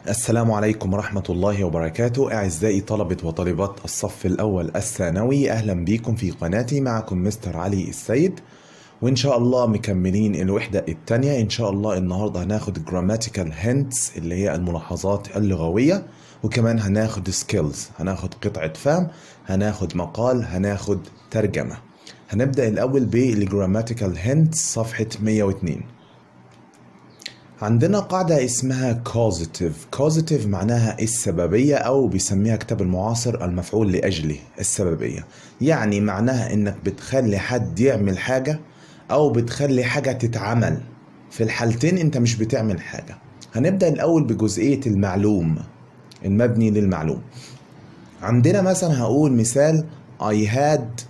السلام عليكم ورحمة الله وبركاته أعزائي طلبة وطالبات الصف الأول الثانوي أهلا بكم في قناتي معكم مستر علي السيد وإن شاء الله مكملين الوحدة التانية إن شاء الله النهاردة هناخد grammatical hints اللي هي الملاحظات اللغوية وكمان هناخد skills هناخد قطعة فهم هناخد مقال هناخد ترجمة هنبدأ الأول بالgrammatical hints صفحة 102 عندنا قاعدة اسمها causative causative معناها السببية أو بيسميها كتاب المعاصر المفعول لأجله السببية يعني معناها إنك بتخلي حد يعمل حاجة أو بتخلي حاجة تتعمل في الحالتين أنت مش بتعمل حاجة هنبدأ الأول بجزئية المعلوم المبني للمعلوم عندنا مثلا هقول مثال I had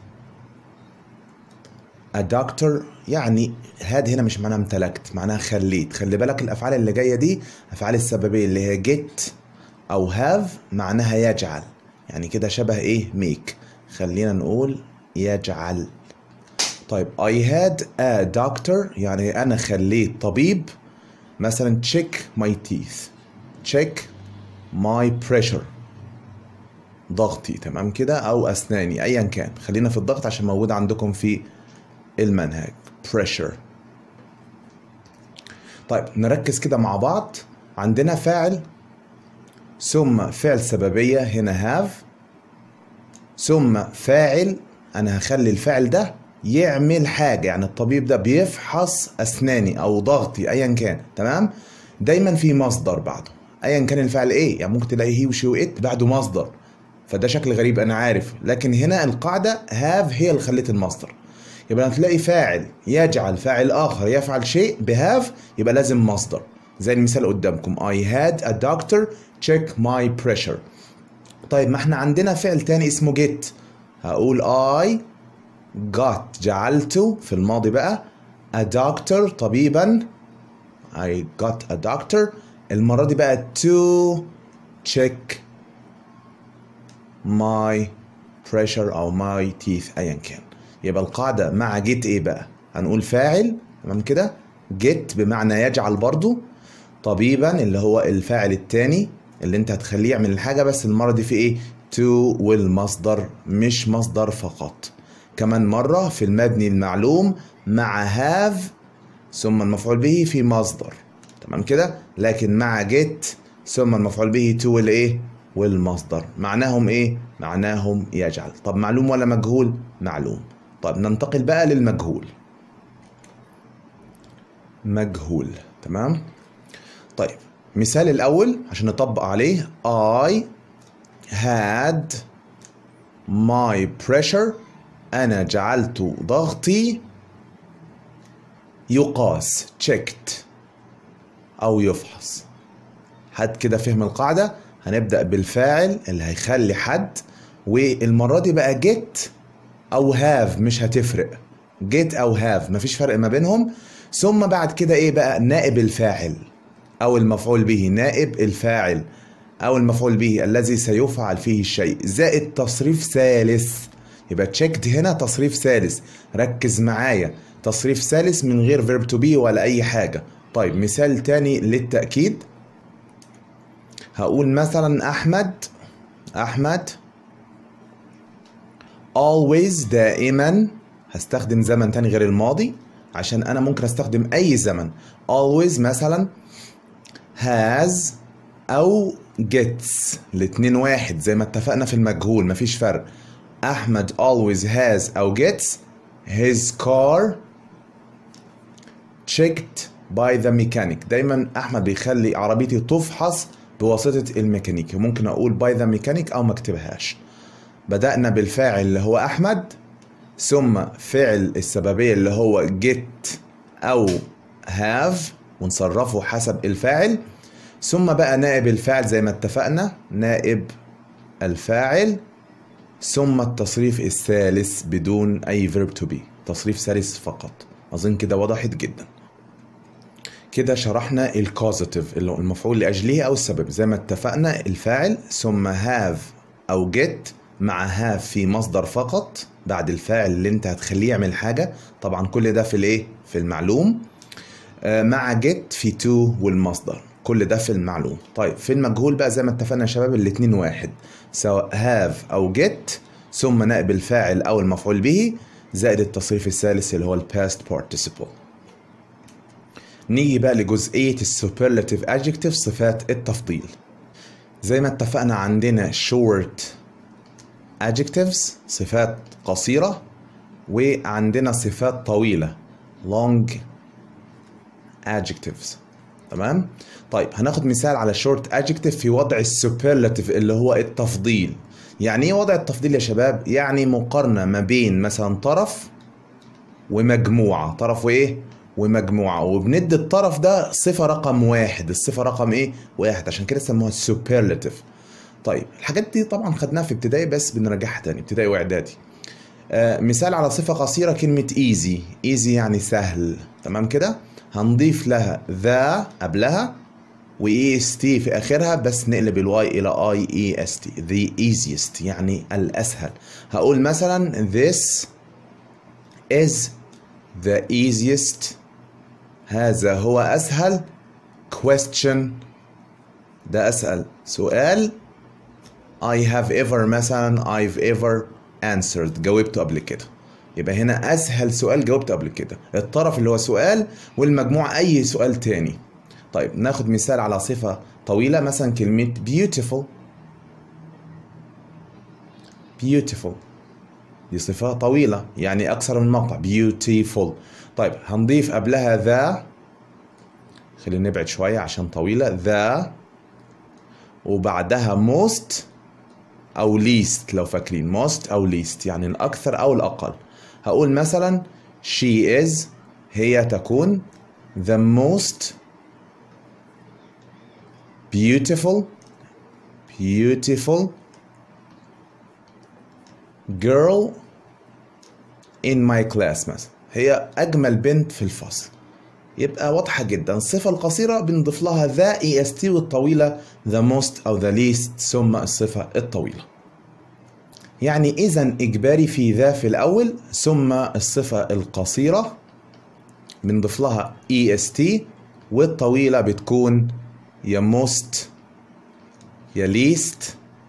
a doctor يعني هاد هنا مش معناها امتلكت معناها خليت خلي بالك الافعال اللي جايه دي افعال السببيه اللي هي get او have معناها يجعل يعني كده شبه ايه make خلينا نقول يجعل طيب I had a doctor يعني انا خليت طبيب مثلا check my teeth check my pressure ضغطي تمام كده او اسناني ايا كان خلينا في الضغط عشان موجود عندكم في المنهج pressure طيب نركز كده مع بعض عندنا فاعل ثم فعل سببية هنا have ثم فاعل أنا هخلي الفاعل ده يعمل حاجة يعني الطبيب ده بيفحص أسناني أو ضغطي أيا كان تمام دايما في مصدر بعده أيا كان الفعل إيه يعني ممكن تلاقي هي وشي وإت بعده مصدر فده شكل غريب أنا عارف لكن هنا القاعدة have هي اللي خلت المصدر يبقى هتلاقي فاعل يجعل فاعل آخر يفعل شيء بهاف يبقى لازم مصدر زي المثال قدامكم I had a doctor check my pressure طيب ما احنا عندنا فعل تاني اسمه get هقول I got جعلته في الماضي بقى a doctor طبيبا I got a doctor المرة دي بقى to check my pressure أو my teeth أيا كان يبقى القاعدة مع جيت ايه بقى هنقول فاعل تمام كده جيت بمعنى يجعل برضو طبيبا اللي هو الفاعل التاني اللي انت هتخليه يعمل الحاجة بس المرة دي في ايه to والمصدر مش مصدر فقط كمان مرة في المبني المعلوم مع have ثم المفعول به في مصدر تمام كده لكن مع جيت ثم المفعول به to والايه والمصدر معناهم ايه معناهم يجعل طب معلوم ولا مجهول معلوم طيب ننتقل بقى للمجهول مجهول تمام طيب مثال الأول عشان نطبق عليه I had my pressure أنا جعلت ضغطي يقاس checked أو يفحص حد كده فهم القاعدة هنبدأ بالفاعل اللي هيخلي حد والمرة دي بقى get او هاف مش هتفرق جيت او هاف مفيش فرق ما بينهم ثم بعد كده ايه بقى نائب الفاعل او المفعول به نائب الفاعل او المفعول به الذي سيفعل فيه الشيء زائد تصريف ثالث يبقى تشيكد هنا تصريف ثالث ركز معايا تصريف ثالث من غير فيرب تو بي ولا اي حاجه طيب مثال تاني للتاكيد هقول مثلا احمد احمد always دائما هستخدم زمن تاني غير الماضي عشان انا ممكن استخدم اي زمن always مثلا has او gets الاتنين واحد زي ما اتفقنا في المجهول مفيش فرق احمد always has او gets his car checked by the mechanic دايما احمد بيخلي عربيتي تفحص بواسطة الميكانيكي ممكن اقول by the mechanic او ما اكتبهاش بدأنا بالفاعل اللي هو أحمد ثم فعل السببية اللي هو get أو have ونصرفه حسب الفاعل ثم بقى نائب الفاعل زي ما اتفقنا نائب الفاعل ثم التصريف الثالث بدون أي verb to be تصريف ثالث فقط أظن كده وضحت جدا كده شرحنا الكوزيتيف اللي هو المفعول لأجله أو السبب زي ما اتفقنا الفاعل ثم have أو get مع هاف في مصدر فقط بعد الفاعل اللي انت هتخليه يعمل حاجة طبعا كل ده في الايه في المعلوم آه مع جيت في تو والمصدر كل ده في المعلوم طيب في المجهول بقى زي ما اتفقنا يا شباب الاتنين واحد سواء have أو get ثم نائب الفاعل أو المفعول به زائد التصريف الثالث اللي هو ال past participle نيجي بقى لجزئية السوبرلاتيف adjective صفات التفضيل زي ما اتفقنا عندنا short adjectives صفات قصيرة وعندنا صفات طويلة long adjectives تمام طيب هناخد مثال على short adjective في وضع السوبرلاتيف اللي هو التفضيل يعني ايه وضع التفضيل يا شباب يعني مقارنة ما بين مثلا طرف ومجموعة طرف وايه ومجموعة وبندي الطرف ده صفة رقم واحد الصفة رقم ايه واحد عشان كده سموها السوبرلاتيف طيب الحاجات دي طبعا خدناها في ابتدائي بس بنراجعها تاني ابتدائي واعدادي آه مثال على صفة قصيرة كلمة ايزي ايزي يعني سهل تمام كده هنضيف لها ذا قبلها واي اس تي في اخرها بس نقلب الواي الى اي اي اس تي the easiest يعني الاسهل هقول مثلا this is the easiest هذا هو اسهل question ده اسهل سؤال I have ever مثلا I've ever answered جاوبته قبل كده يبقى هنا اسهل سؤال جاوبته قبل كده الطرف اللي هو سؤال والمجموع اي سؤال تاني طيب ناخد مثال على صفة طويلة مثلا كلمة beautiful beautiful دي صفة طويلة يعني أكثر من مقطع beautiful طيب هنضيف قبلها ذا خلينا نبعد شوية عشان طويلة ذا وبعدها most أو least لو فاكرين most أو least يعني الأكثر أو الأقل هقول مثلا she is هي تكون the most beautiful beautiful girl in my class مثلا هي أجمل بنت في الفصل يبقى واضحة جدا الصفة القصيرة بنضيف لها ذا اي اس تي والطويلة the most أو the least ثم الصفة الطويلة يعني إذا إجباري في ذا في الأول ثم الصفة القصيرة بنضيف لها اي اس تي والطويلة بتكون يا most يا least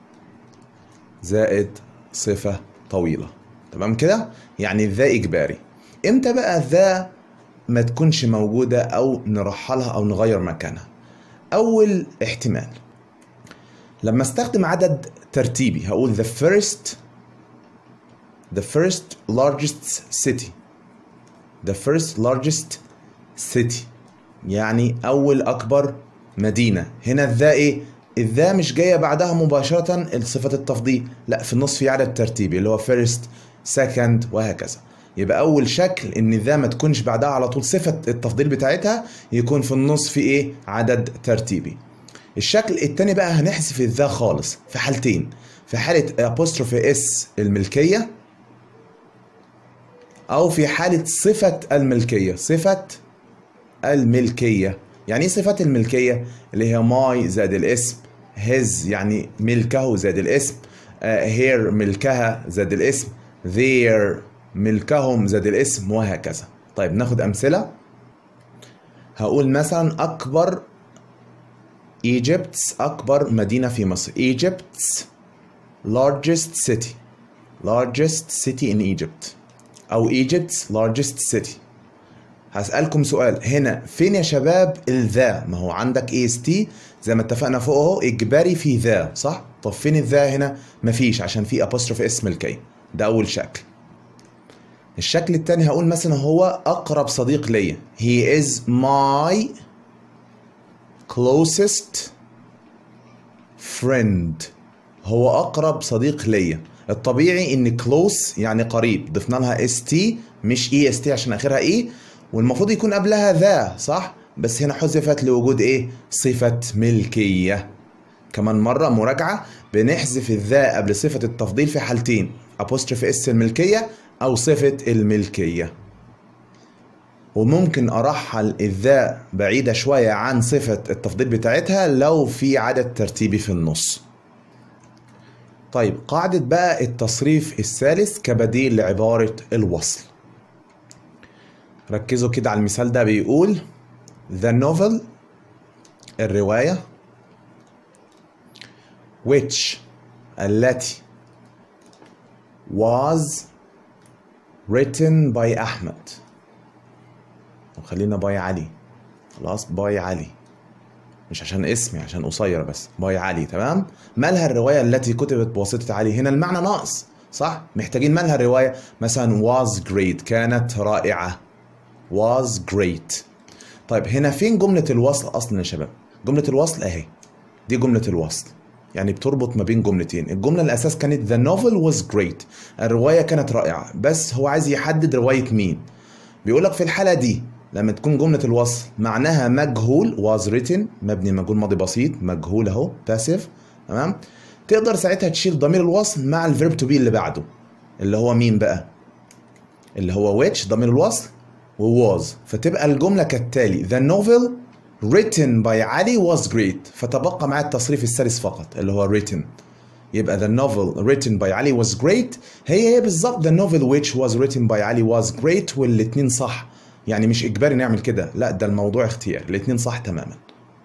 زائد صفة طويلة تمام كده يعني ذا إجباري إمتى بقى ذا ما تكونش موجودة أو نرحلها أو نغير مكانها أول احتمال لما استخدم عدد ترتيبي هقول the first the first largest city the first largest city يعني أول أكبر مدينة هنا الذا إيه الذا مش جاية بعدها مباشرة صفة التفضيل لا في النص في عدد ترتيبي اللي هو first second وهكذا يبقى أول شكل إن ذا ما تكونش بعدها على طول صفة التفضيل بتاعتها يكون في النص في إيه عدد ترتيبي الشكل التاني بقى هنحذف الذا خالص في حالتين في حالة apostrophe اس الملكية أو في حالة صفة الملكية صفة الملكية يعني ايه صفة الملكية اللي هي ماي زائد الاسم his يعني ملكه زائد الاسم هير uh, ملكها زائد الاسم their ملكهم زائد الاسم وهكذا طيب ناخد أمثلة هقول مثلا أكبر Egypt's أكبر مدينة في مصر Egypt's largest city largest city in Egypt أو Egypt's largest city هسألكم سؤال هنا فين يا شباب الذا ما هو عندك اي اس تي زي ما اتفقنا فوق اهو اجباري في ذا صح طب فين الذا هنا مفيش عشان في ابوستروف اسم ملكية ده اول شكل الشكل التاني هقول مثلا هو اقرب صديق ليا he is my closest friend هو اقرب صديق ليا الطبيعي ان close يعني قريب ضفنا لها اس تي مش اي اس تي عشان اخرها اي والمفروض يكون قبلها ذا صح بس هنا حذفت لوجود ايه صفة ملكية كمان مرة مراجعة بنحذف الذا قبل صفة التفضيل في حالتين apostrophe اس الملكية او صفة الملكية وممكن ارحل الذا بعيدة شوية عن صفة التفضيل بتاعتها لو في عدد ترتيبي في النص طيب قاعدة بقى التصريف الثالث كبديل لعبارة الوصل ركزوا كده على المثال ده بيقول The novel الرواية which التي was written by أحمد وخلينا باي علي خلاص باي علي مش عشان اسمي عشان قصير بس باي علي تمام مالها الرواية التي كتبت بواسطة علي هنا المعنى ناقص صح محتاجين مالها الرواية مثلا was great كانت رائعة was great طيب هنا فين جملة الوصل أصلا يا شباب جملة الوصل أهي دي جملة الوصل يعني بتربط ما بين جملتين الجملة الأساس كانت the novel was great الرواية كانت رائعة بس هو عايز يحدد رواية مين بيقولك في الحالة دي لما تكون جملة الوصل معناها مجهول was written مبني مجهول ماضي بسيط مجهول اهو passive تمام تقدر ساعتها تشيل ضمير الوصل مع الفيرب تو بي اللي بعده اللي هو مين بقى اللي هو which ضمير الوصل و was فتبقى الجملة كالتالي the novel written by علي was great فتبقى معاه التصريف الثالث فقط اللي هو written يبقى the novel written by علي was great هي هي بالظبط the novel which was written by علي was great والاتنين صح يعني مش اجباري نعمل كده لا ده الموضوع اختيار الاتنين صح تماما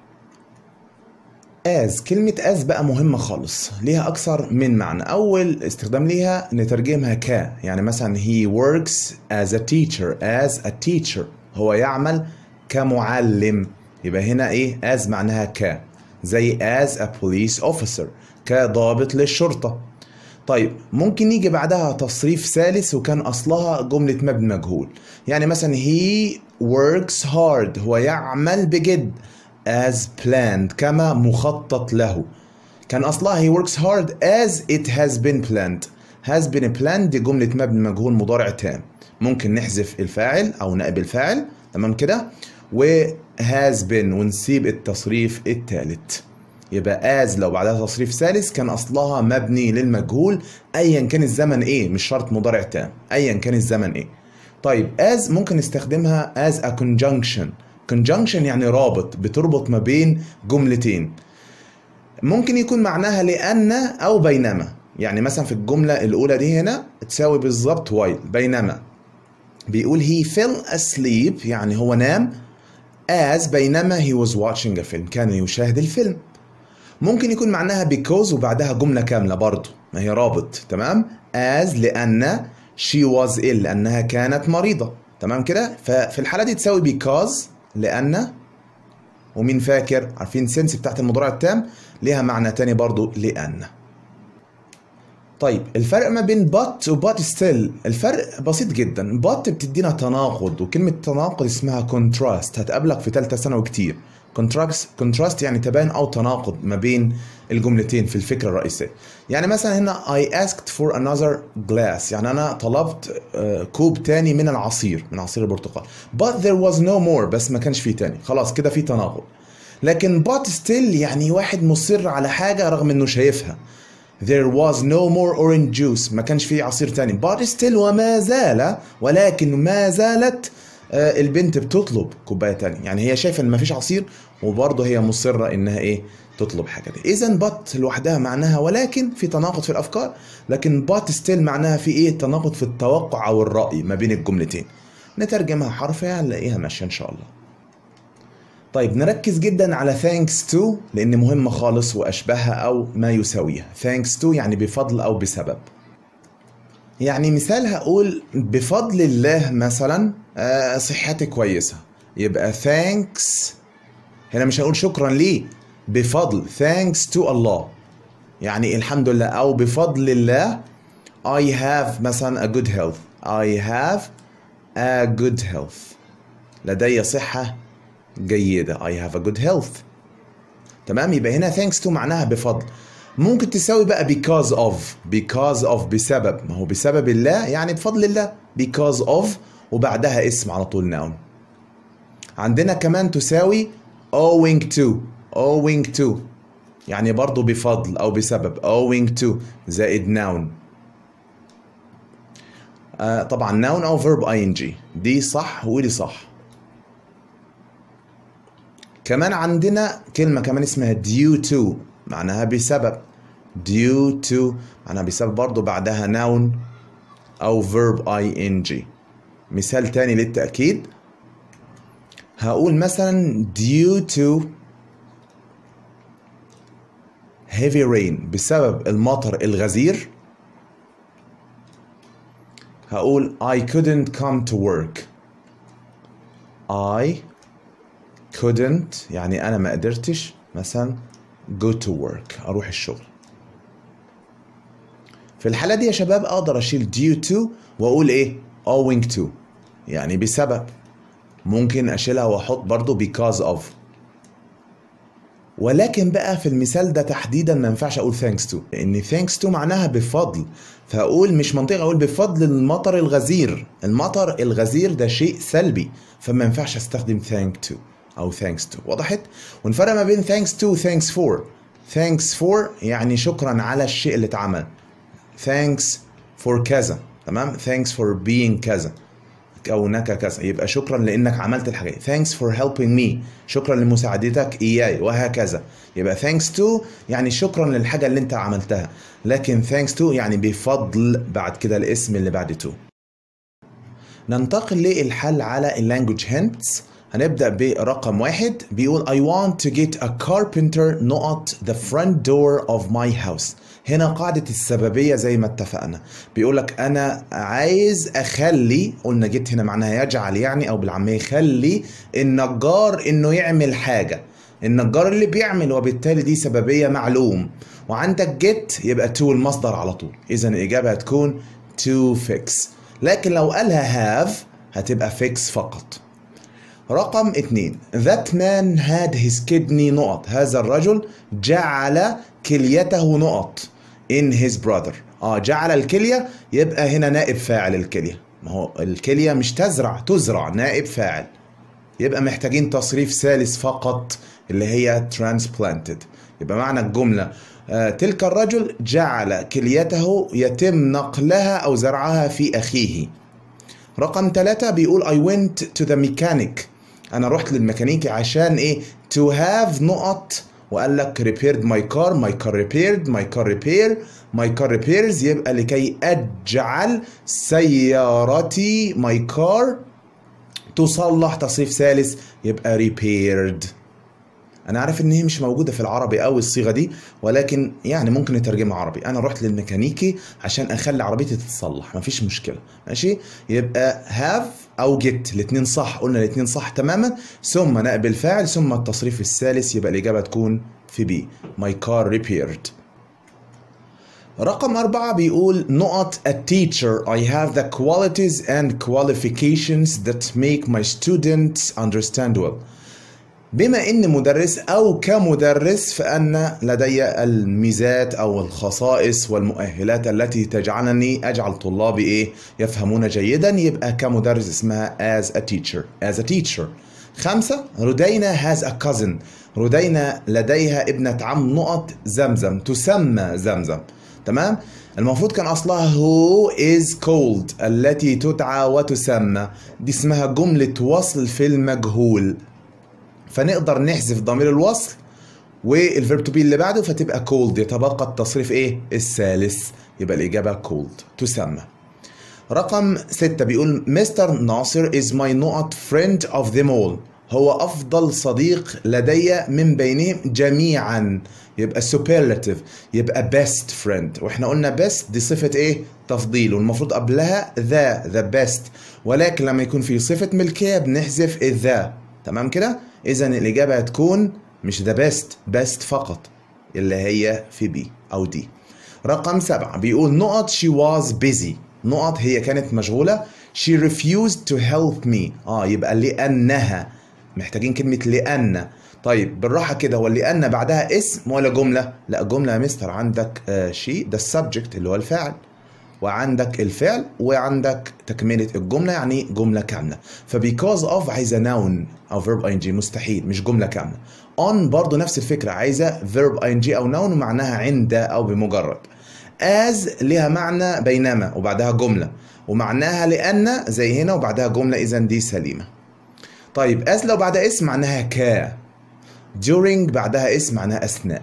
as كلمة as بقى مهمة خالص ليها أكثر من معنى أول استخدام ليها نترجمها ك يعني مثلا he works as a teacher as a teacher هو يعمل كمعلم يبقى هنا إيه as معناها ك زي as a police officer كضابط للشرطة طيب ممكن يجي بعدها تصريف ثالث وكان أصلها جملة مبني مجهول يعني مثلا he works hard هو يعمل بجد as planned كما مخطط له كان أصلها he works hard as it has been planned has been planned دي جملة مبني مجهول مضارع تام ممكن نحذف الفاعل أو نائب الفاعل تمام كده و has been ونسيب التصريف الثالث يبقى as لو بعدها تصريف ثالث كان اصلها مبني للمجهول ايا كان الزمن ايه مش شرط مضارع تام ايا كان الزمن ايه طيب as ممكن نستخدمها as a conjunction conjunction يعني رابط بتربط ما بين جملتين ممكن يكون معناها لأن أو بينما يعني مثلا في الجملة الأولى دي هنا تساوي بالظبط while بينما بيقول he fell asleep يعني هو نام as بينما he was watching a film كان يشاهد الفيلم ممكن يكون معناها because وبعدها جملة كاملة برضه ما هي رابط تمام as لأن she was ill لأنها كانت مريضة تمام كده ففي الحالة دي تساوي because لأن ومين فاكر عارفين سنس بتاعت المضارع التام ليها معنى تاني برضو لأن طيب الفرق ما بين but و but still الفرق بسيط جدا but بتدينا تناقض وكلمة تناقض اسمها contrast هتقابلك في ثالثة ثانوي كتير contrast contrast يعني تباين أو تناقض ما بين الجملتين في الفكرة الرئيسية يعني مثلا هنا I asked for another glass يعني أنا طلبت كوب تاني من العصير من عصير البرتقال but there was no more بس ما كانش فيه تاني خلاص كده في تناقض لكن but still يعني واحد مصر على حاجة رغم انه شايفها There was no more orange juice ما كانش فيه عصير تاني but still وما زال ولكن ما زالت البنت بتطلب كوبايه تانية يعني هي شايفه ان مفيش عصير وبرضه هي مصره انها ايه تطلب حاجه دي اذا بط لوحدها معناها ولكن في تناقض في الافكار لكن بط ستيل معناها في ايه تناقض في التوقع او الراي ما بين الجملتين نترجمها حرفيا نلاقيها ماشيه ان شاء الله طيب نركز جدا على thanks to لان مهمه خالص واشباهها او ما يساويها thanks to يعني بفضل او بسبب يعني مثال هقول بفضل الله مثلا صحتي كويسة يبقى thanks هنا مش هنقول شكرا ليه بفضل thanks to الله يعني الحمد لله أو بفضل الله I have مثلا a good health I have a good health لدي صحة جيدة I have a good health تمام يبقى هنا thanks to معناها بفضل ممكن تساوي بقى because of because of بسبب ما هو بسبب الله يعني بفضل الله because of وبعدها اسم على طول noun عندنا كمان تساوي owing to owing to يعني برضو بفضل أو بسبب owing to زائد noun آه طبعا noun أو verb ing دي صح ودي صح كمان عندنا كلمة كمان اسمها due to معناها بسبب due to معناها بسبب برضو بعدها noun أو verb ing مثال تاني للتأكيد هقول مثلا due to heavy rain بسبب المطر الغزير هقول I couldn't come to work I couldn't يعني أنا ما قدرتش مثلا go to work أروح الشغل في الحالة دي يا شباب أقدر أشيل due to وأقول إيه owing to يعني بسبب ممكن أشيلها وأحط برضو because of ولكن بقى في المثال ده تحديدا ما ينفعش اقول thanks to لان thanks to معناها بفضل فاقول مش منطقي اقول بفضل المطر الغزير المطر الغزير ده شيء سلبي فما ينفعش استخدم thank to او thanks to وضحت ونفرق ما بين thanks to thanks for thanks for يعني شكرا على الشيء اللي اتعمل thanks for كذا تمام thanks for being كذا كونك كذا يبقى شكرا لانك عملت الحاجه thanks for helping me شكرا لمساعدتك اياي وهكذا يبقى thanks to يعني شكرا للحاجه اللي انت عملتها لكن thanks to يعني بفضل بعد كده الاسم اللي بعد to ننتقل للحل على اللانجوج hints هنبدأ برقم واحد بيقول I want to get a carpenter not the front door of my house هنا قاعدة السببية زي ما اتفقنا بيقول لك أنا عايز أخلي قلنا جيت هنا معناها يجعل يعني أو بالعامية يخلي النجار إنه يعمل حاجة النجار اللي بيعمل وبالتالي دي سببية معلوم وعندك جيت يبقى تو المصدر على طول إذا الإجابة هتكون to fix لكن لو قالها have هتبقى fix فقط رقم اتنين That man had his kidney نقط هذا الرجل جعل كليته نقط in his brother اه جعل الكلية يبقى هنا نائب فاعل الكلية ما هو الكلية مش تزرع تزرع نائب فاعل يبقى محتاجين تصريف ثالث فقط اللي هي transplanted يبقى معنى الجملة آه تلك الرجل جعل كليته يتم نقلها أو زرعها في أخيه رقم ثلاثة بيقول I went to the mechanic أنا رحت للميكانيكي عشان إيه to have نقط وقال لك repaired my car my car repaired my car repair my car repairs يبقى لكي أجعل سيارتي my car تصلح تصريف ثالث يبقى repaired انا عارف ان هي مش موجوده في العربي قوي الصيغه دي ولكن يعني ممكن نترجمها عربي انا رحت للميكانيكي عشان اخلي عربيتي تتصلح مفيش مشكله ماشي يبقى هاف او جيت الاثنين صح قلنا الاثنين صح تماما ثم نائب الفاعل ثم التصريف الثالث يبقى الاجابه تكون في بي my car repaired رقم أربعة بيقول نقط a teacher I have the qualities and qualifications that make my students understand well بما ان مدرس او كمدرس فان لدي الميزات او الخصائص والمؤهلات التي تجعلني اجعل طلابي ايه يفهمون جيدا يبقى كمدرس اسمها as a teacher as a teacher خمسة ردينا has a cousin ردينا لديها ابنة عم نقط زمزم تسمى زمزم تمام المفروض كان اصلها who is called التي تدعى وتسمى دي اسمها جملة وصل في المجهول فنقدر نحذف ضمير الوصل والفيرب تو بي اللي بعده فتبقى كولد يتبقى التصريف ايه الثالث يبقى الاجابه كولد تسمى رقم ستة بيقول مستر ناصر is my not friend of them all هو أفضل صديق لدي من بينهم جميعا يبقى superlative يبقى best friend واحنا قلنا best دي صفة ايه تفضيل والمفروض قبلها the the best ولكن لما يكون في صفة ملكية بنحذف the تمام كده اذا الاجابه هتكون مش ذا بيست بيست فقط اللي هي في بي او دي رقم سبعة بيقول نقط she was busy نقط هي كانت مشغولة she refused to help me اه يبقى لأنها محتاجين كلمة لأن طيب بالراحة كده هو لأن بعدها اسم ولا جملة؟ لا جملة يا مستر عندك آه شي ده السبجكت اللي هو الفاعل وعندك الفعل وعندك تكملة الجملة يعني جملة كاملة فبيكوز اوف عايزة noun أو verb ing مستحيل مش جملة كاملة on برضو نفس الفكرة عايزة verb ing أو noun معناها عند أو بمجرد as لها معنى بينما وبعدها جملة ومعناها لأن زي هنا وبعدها جملة إذا دي سليمة طيب as لو بعدها اسم معناها ك during بعدها اسم معناها أثناء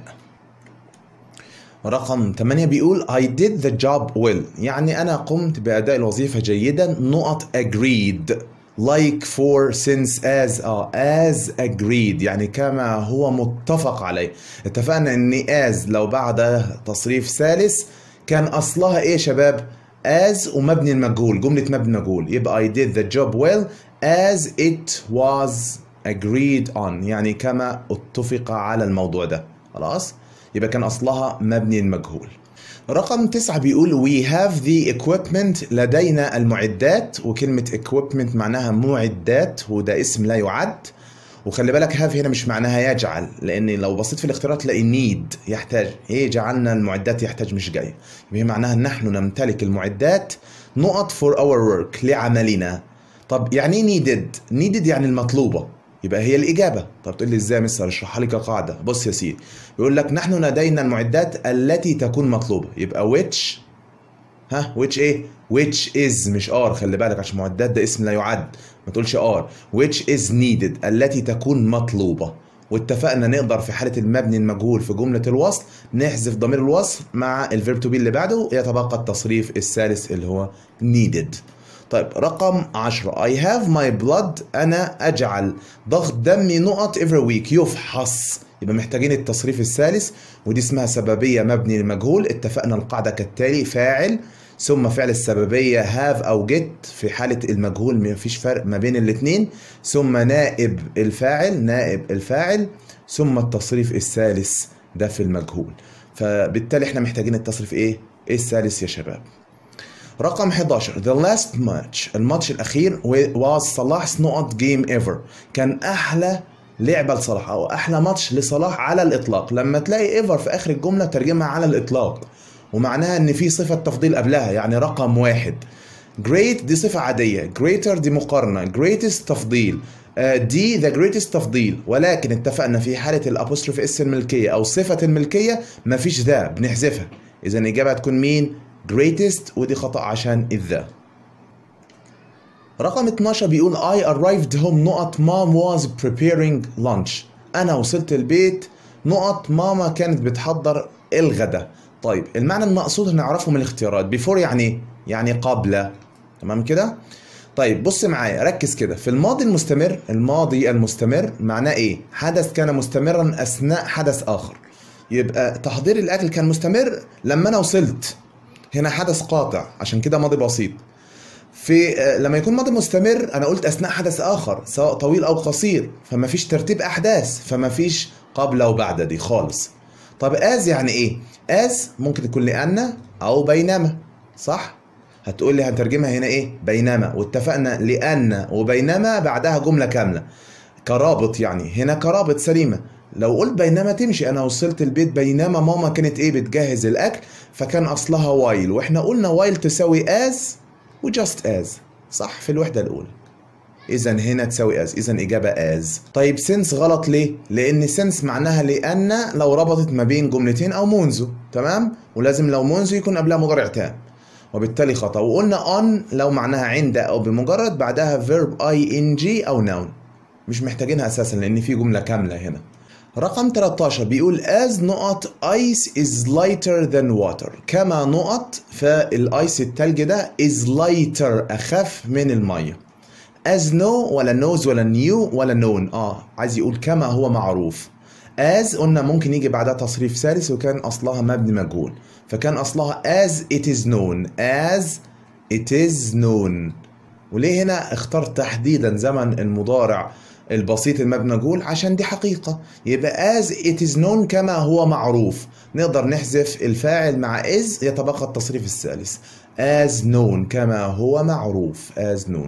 رقم 8 بيقول I did the job well يعني أنا قمت بأداء الوظيفة جيدا نقط agreed like for since as اه as agreed يعني كما هو متفق عليه اتفقنا ان as لو بعد تصريف ثالث كان اصلها ايه يا شباب as ومبني المجهول جملة مبني المجهول يبقى I did the job well as it was agreed on يعني كما اتفق على الموضوع ده خلاص يبقى كان اصلها مبني المجهول رقم تسعة بيقول we have the equipment لدينا المعدات وكلمة equipment معناها معدات وده اسم لا يعد وخلي بالك have هنا مش معناها يجعل لان لو بصيت في الاختيارات تلاقي need يحتاج ايه جعلنا المعدات يحتاج مش جاي هي معناها نحن نمتلك المعدات نقط for our work لعملنا طب يعني ايه needed needed يعني المطلوبه يبقى هي الإجابة طب تقول لي إزاي يا مستر اشرحها لي كقاعدة بص يا سيدي بيقول لك نحن لدينا المعدات التي تكون مطلوبة يبقى which ها which إيه which is مش are خلي بالك عشان معدات ده اسم لا يعد ما تقولش are which is needed التي تكون مطلوبة واتفقنا نقدر في حالة المبني المجهول في جملة الوصل نحذف ضمير الوصل مع الفيرب تو بي اللي بعده يتبقى التصريف الثالث اللي هو needed طيب رقم 10 I have my blood أنا أجعل ضغط دمي نقط every week يفحص يبقى محتاجين التصريف الثالث ودي اسمها سببية مبني للمجهول اتفقنا القاعدة كالتالي فاعل ثم فعل السببية have أو get في حالة المجهول مفيش فرق ما بين الاتنين ثم نائب الفاعل نائب الفاعل ثم التصريف الثالث ده في المجهول فبالتالي احنا محتاجين التصريف ايه؟ ايه الثالث يا شباب؟ رقم 11 The last match الماتش الأخير was صلاح's نقط game ever كان أحلى لعبة لصلاح أو أحلى ماتش لصلاح على الإطلاق لما تلاقي ever في آخر الجملة ترجمها على الإطلاق ومعناها إن في صفة تفضيل قبلها يعني رقم واحد great دي صفة عادية greater دي مقارنة greatest تفضيل دي ذا greatest تفضيل ولكن اتفقنا في حالة الابوستروف اس الملكية أو صفة الملكية مفيش ذا بنحذفها إذا الإجابة هتكون مين؟ greatest ودي خطأ عشان الذا رقم 12 بيقول I arrived home نقط mom was preparing lunch أنا وصلت البيت نقط ماما كانت بتحضر الغداء طيب المعنى المقصود نعرفه من الاختيارات before يعني يعني قبل تمام كده طيب بص معايا ركز كده في الماضي المستمر الماضي المستمر معناه ايه حدث كان مستمرا اثناء حدث اخر يبقى تحضير الاكل كان مستمر لما انا وصلت هنا حدث قاطع عشان كده ماضي بسيط في لما يكون ماضي مستمر انا قلت اثناء حدث اخر سواء طويل او قصير فما فيش ترتيب احداث فما فيش قبل وبعد دي خالص طب از يعني ايه از ممكن تكون لان او بينما صح هتقول لي هنترجمها هنا ايه بينما واتفقنا لان وبينما بعدها جمله كامله كرابط يعني هنا كرابط سليمه لو قلت بينما تمشي انا وصلت البيت بينما ماما كانت ايه بتجهز الاكل فكان اصلها وايل واحنا قلنا وايل تساوي از وجاست از صح في الوحده الاولى اذا هنا تساوي از اذا اجابه از طيب سنس غلط ليه لان سنس معناها لان لو ربطت ما بين جملتين او منذ تمام ولازم لو منذ يكون قبلها مضارع تام وبالتالي خطا وقلنا on لو معناها عند او بمجرد بعدها verb ing او noun مش محتاجينها اساسا لان في جمله كامله هنا رقم 13 بيقول as نقط ice is lighter than water كما نقط فالايس التلج ده is lighter اخف من الميه as no ولا knows ولا knew ولا known اه عايز يقول كما هو معروف as قلنا ممكن يجي بعدها تصريف ثالث وكان اصلها مبني مجهول فكان اصلها as it is known as it is known وليه هنا اخترت تحديدا زمن المضارع البسيط المبني مجهول عشان دي حقيقة يبقى as it is known كما هو معروف نقدر نحذف الفاعل مع is يتبقى التصريف الثالث as known كما هو معروف as known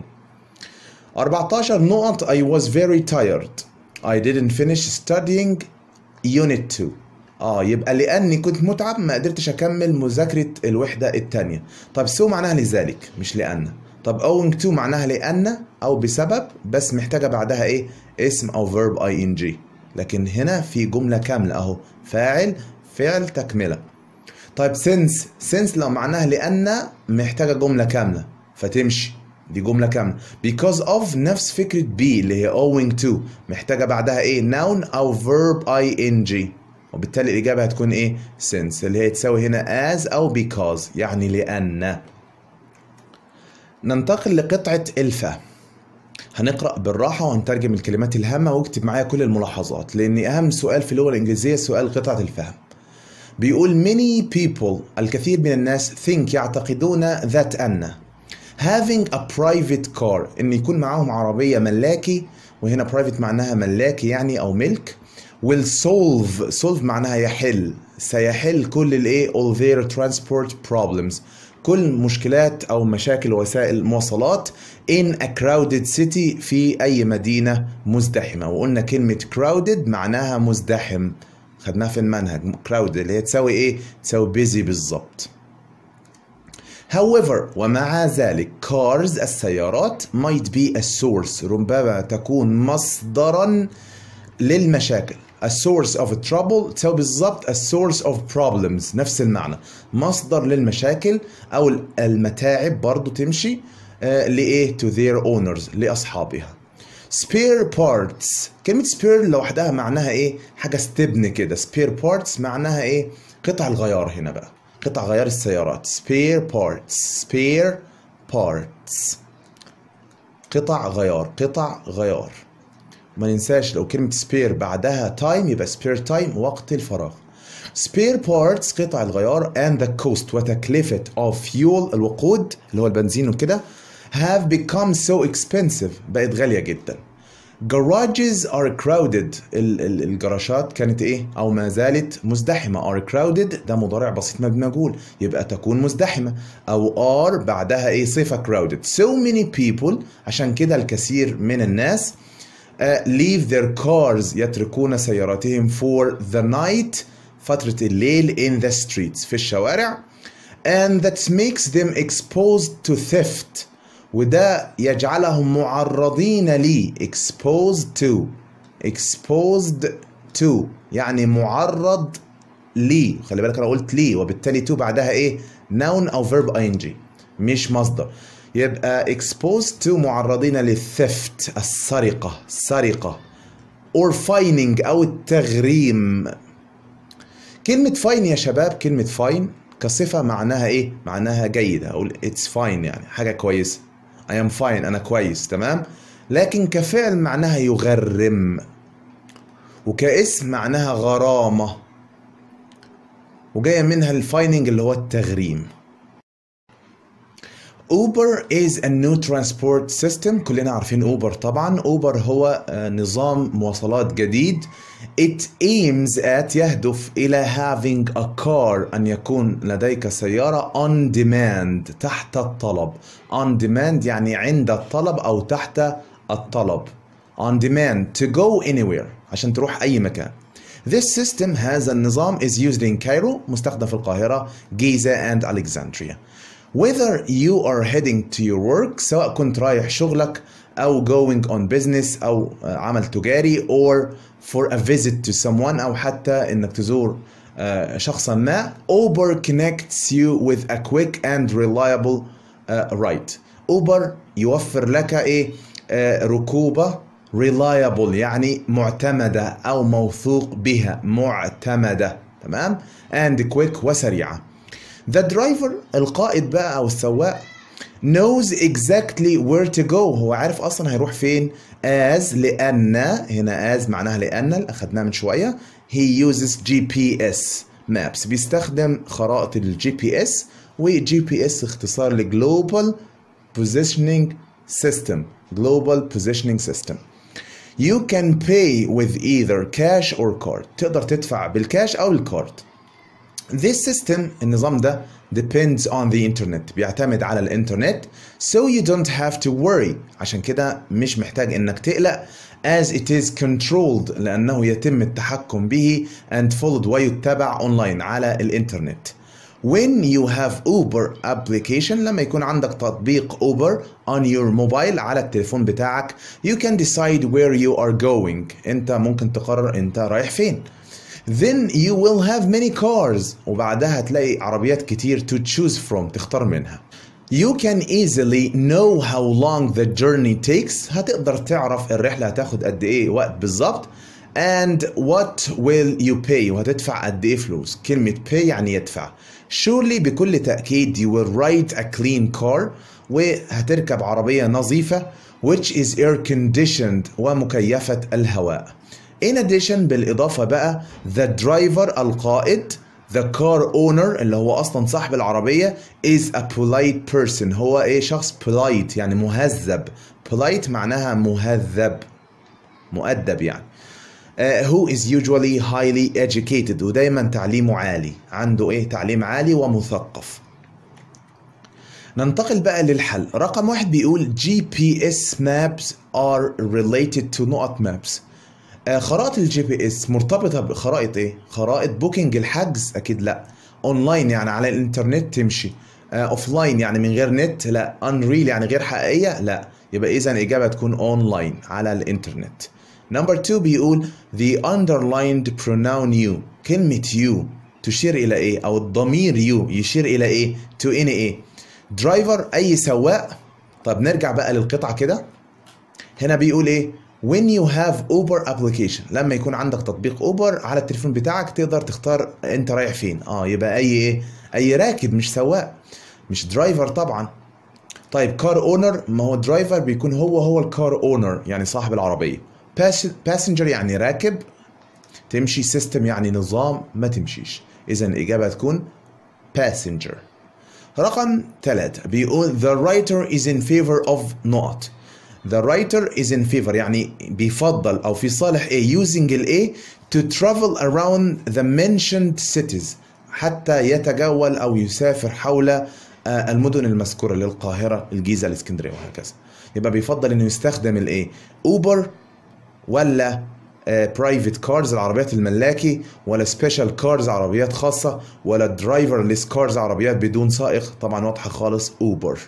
14 نقط I was very tired I didn't finish studying unit 2 اه يبقى لاني كنت متعب ما قدرتش اكمل مذاكره الوحده الثانيه طب سو معناها لذلك مش لان طب owing to معناها لان او بسبب بس محتاجه بعدها ايه اسم او verb ing لكن هنا في جمله كامله اهو فاعل فعل تكمله طيب since since لو معناها لان محتاجه جمله كامله فتمشي دي جملة كاملة because of نفس فكرة be اللي هي owing to محتاجة بعدها ايه noun أو verb ing وبالتالي الإجابة هتكون ايه since اللي هي تساوي هنا as أو because يعني لأن ننتقل لقطعة الفا هنقرأ بالراحة وهنترجم الكلمات الهامة واكتب معايا كل الملاحظات لأن أهم سؤال في اللغة الإنجليزية سؤال قطعة الفهم بيقول many people الكثير من الناس think يعتقدون that أن having a private car إن يكون معاهم عربية ملاكي وهنا private معناها ملاكي يعني أو ملك will solve solve معناها يحل سيحل كل الايه all their transport problems كل مشكلات او مشاكل وسائل المواصلات in a crowded city في اي مدينه مزدحمه وقلنا كلمه crowded معناها مزدحم خدناها في المنهج crowded اللي هي تساوي ايه تساوي busy بالظبط However ومع ذلك cars السيارات might be a source ربما تكون مصدرا للمشاكل a source of trouble تساوي بالظبط a source of problems نفس المعنى مصدر للمشاكل او المتاعب برضو تمشي آه لايه to their owners لاصحابها spare parts كلمة spare لوحدها معناها ايه حاجة استبن كده spare parts معناها ايه قطع الغيار هنا بقى قطع غيار السيارات spare parts spare parts قطع غيار قطع غيار ما ننساش لو كلمة spare بعدها time يبقى spare time وقت الفراغ spare parts قطع الغيار and the cost وتكلفة of fuel الوقود اللي هو البنزين وكده have become so expensive بقت غالية جدا garages are crowded ال- ال- الجراشات كانت ايه او ما زالت مزدحمة are crowded ده مضارع بسيط مبني مجهول يبقى تكون مزدحمة او are بعدها ايه صفة crowded so many people عشان كده الكثير من الناس uh, leave their cars يتركون سياراتهم for the night فترة الليل in the streets في الشوارع and that makes them exposed to theft وده يجعلهم معرضين لي exposed to exposed to يعني معرض لي خلي بالك انا قلت لي وبالتالي to بعدها ايه noun او verb ing مش مصدر يبقى exposed to معرضين للثفت السرقة سرقة or fining أو التغريم كلمة فاين يا شباب كلمة فاين كصفة معناها إيه؟ معناها جيدة أقول it's fine يعني حاجة كويسة I am fine أنا كويس تمام؟ لكن كفعل معناها يغرم وكاسم معناها غرامة وجاية منها الفايننج اللي هو التغريم اوبر is a new transport system كلنا عارفين اوبر طبعا اوبر هو آه، نظام مواصلات جديد it aims at يهدف إلى having a car أن يكون لديك سيارة on demand تحت الطلب on demand يعني عند الطلب أو تحت الطلب on demand to go anywhere عشان تروح أي مكان This system هذا النظام is used in Cairo مستخدم في القاهرة جيزة and Alexandria Whether you are heading to your work سواء كنت رايح شغلك أو going on business أو آه، عمل تجاري or for a visit to someone أو حتى إنك تزور آه، شخصا ما Uber connects you with a quick and reliable آه، ride Uber يوفر لك إيه آه، ركوبة reliable يعني معتمدة أو موثوق بها معتمدة تمام and quick وسريعة The driver القائد بقى أو السواق knows exactly where to go هو عارف أصلا هيروح فين as لأن هنا as معناها لأن اللي أخدناها من شوية he uses GPS maps بيستخدم خرائط الجي بي اس وجي بي اس اختصار لجلوبال positioning system global positioning system You can pay with either cash or card تقدر تدفع بالكاش أو الكارد This system النظام ده depends on the internet بيعتمد على الانترنت so you don't have to worry عشان كده مش محتاج انك تقلق as it is controlled لأنه يتم التحكم به and followed ويتبع online على الانترنت When you have Uber application لما يكون عندك تطبيق Uber on your mobile على التليفون بتاعك you can decide where you are going انت ممكن تقرر انت رايح فين then you will have many cars وبعدها هتلاقي عربيات كتير to choose from تختار منها You can easily know how long the journey takes هتقدر تعرف الرحلة هتاخد قد ايه وقت بالظبط and what will you pay وهتدفع قد ايه فلوس كلمة pay يعني يدفع surely بكل تأكيد you will ride a clean car وهتركب عربية نظيفة which is air conditioned ومكيفة الهواء in addition بالإضافة بقى the driver القائد the car owner اللي هو أصلا صاحب العربية is a polite person هو إيه شخص polite يعني مهذب polite معناها مهذب مؤدب يعني uh, who is usually highly educated ودايما تعليمه عالي عنده ايه تعليم عالي ومثقف ننتقل بقى للحل رقم واحد بيقول GPS maps are related to نقط maps آه خرائط الجي بي اس مرتبطة بخرائط ايه؟ خرائط بوكينج الحجز اكيد لا اونلاين يعني على الانترنت تمشي اوف لاين يعني من غير نت لا انريل يعني غير حقيقية لا يبقى اذا الاجابة تكون اونلاين على الانترنت نمبر 2 بيقول the underlined pronoun you كلمة you تشير إلى إيه؟ أو الضمير you يشير إلى إيه؟ to any إيه؟ درايفر أي سواق طب نرجع بقى للقطعة كده هنا بيقول إيه؟ when you have Uber application لما يكون عندك تطبيق اوبر على التليفون بتاعك تقدر تختار انت رايح فين اه يبقى اي ايه اي راكب مش سواق مش درايفر طبعا طيب كار اونر ما هو درايفر بيكون هو هو الكار اونر يعني صاحب العربيه باسنجر يعني راكب تمشي سيستم يعني نظام ما تمشيش اذا الاجابه تكون passenger رقم ثلاثة بيقول the writer is in favor of not the writer is in favor يعني بيفضل او في صالح ايه using ال A to travel around the mentioned cities حتى يتجول او يسافر حول المدن المذكورة للقاهرة الجيزة الاسكندرية وهكذا يبقى بيفضل انه يستخدم الايه اوبر ولا برايفت كارز العربيات الملاكي ولا سبيشال كارز عربيات خاصة ولا درايفرلس كارز عربيات بدون سائق طبعا واضحة خالص اوبر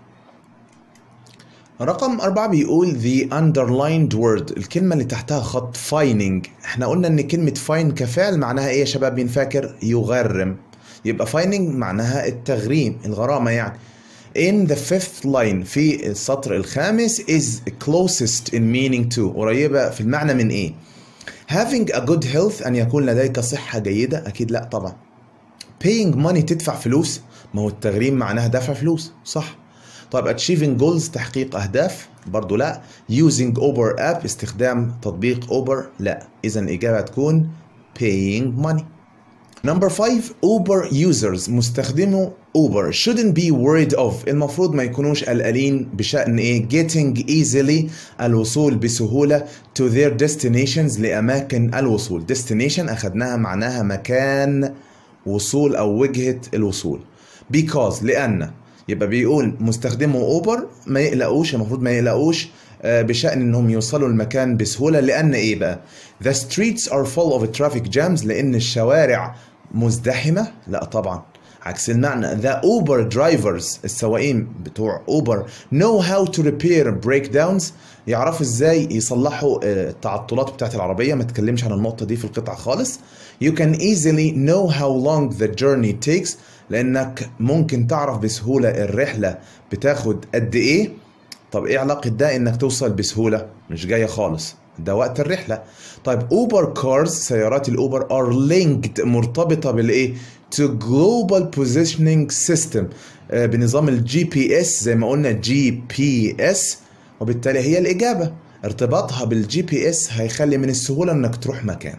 رقم أربعة بيقول the underlined word الكلمة اللي تحتها خط finding احنا قلنا ان كلمة find كفعل معناها ايه يا شباب مين فاكر يغرم يبقى finding معناها التغريم الغرامة يعني in the fifth line في السطر الخامس is closest in meaning to قريبة في المعنى من ايه having a good health أن يكون لديك صحة جيدة أكيد لا طبعا paying money تدفع فلوس ما هو التغريم معناها دفع فلوس صح طيب achieving goals تحقيق أهداف برضو لا using Uber app استخدام تطبيق Uber لا إذا الإجابة تكون paying money Number 5 Uber users مستخدمو Uber shouldn't be worried of المفروض ما يكونوش قلقانين بشأن ايه getting easily الوصول بسهولة to their destinations لأماكن الوصول destination أخدناها معناها مكان وصول أو وجهة الوصول because لأن يبقى بيقول مستخدمو اوبر ما يقلقوش المفروض ما يقلقوش بشأن انهم يوصلوا المكان بسهولة لأن ايه بقى؟ The streets are full of traffic jams لأن الشوارع مزدحمة؟ لا طبعا عكس المعنى the Uber drivers السواقين بتوع اوبر know how to repair breakdowns يعرفوا ازاي يصلحوا التعطلات بتاعت العربية ما تكلمش عن النقطة دي في القطعة خالص you can easily know how long the journey takes لانك ممكن تعرف بسهولة الرحلة بتاخد قد ايه طب ايه علاقة ده انك توصل بسهولة مش جاية خالص ده وقت الرحلة طيب اوبر كارز سيارات الاوبر are linked مرتبطة بالايه to global positioning system آه بنظام الجي بي اس زي ما قلنا جي بي اس وبالتالي هي الاجابة ارتباطها بالجي بي اس هيخلي من السهولة انك تروح مكان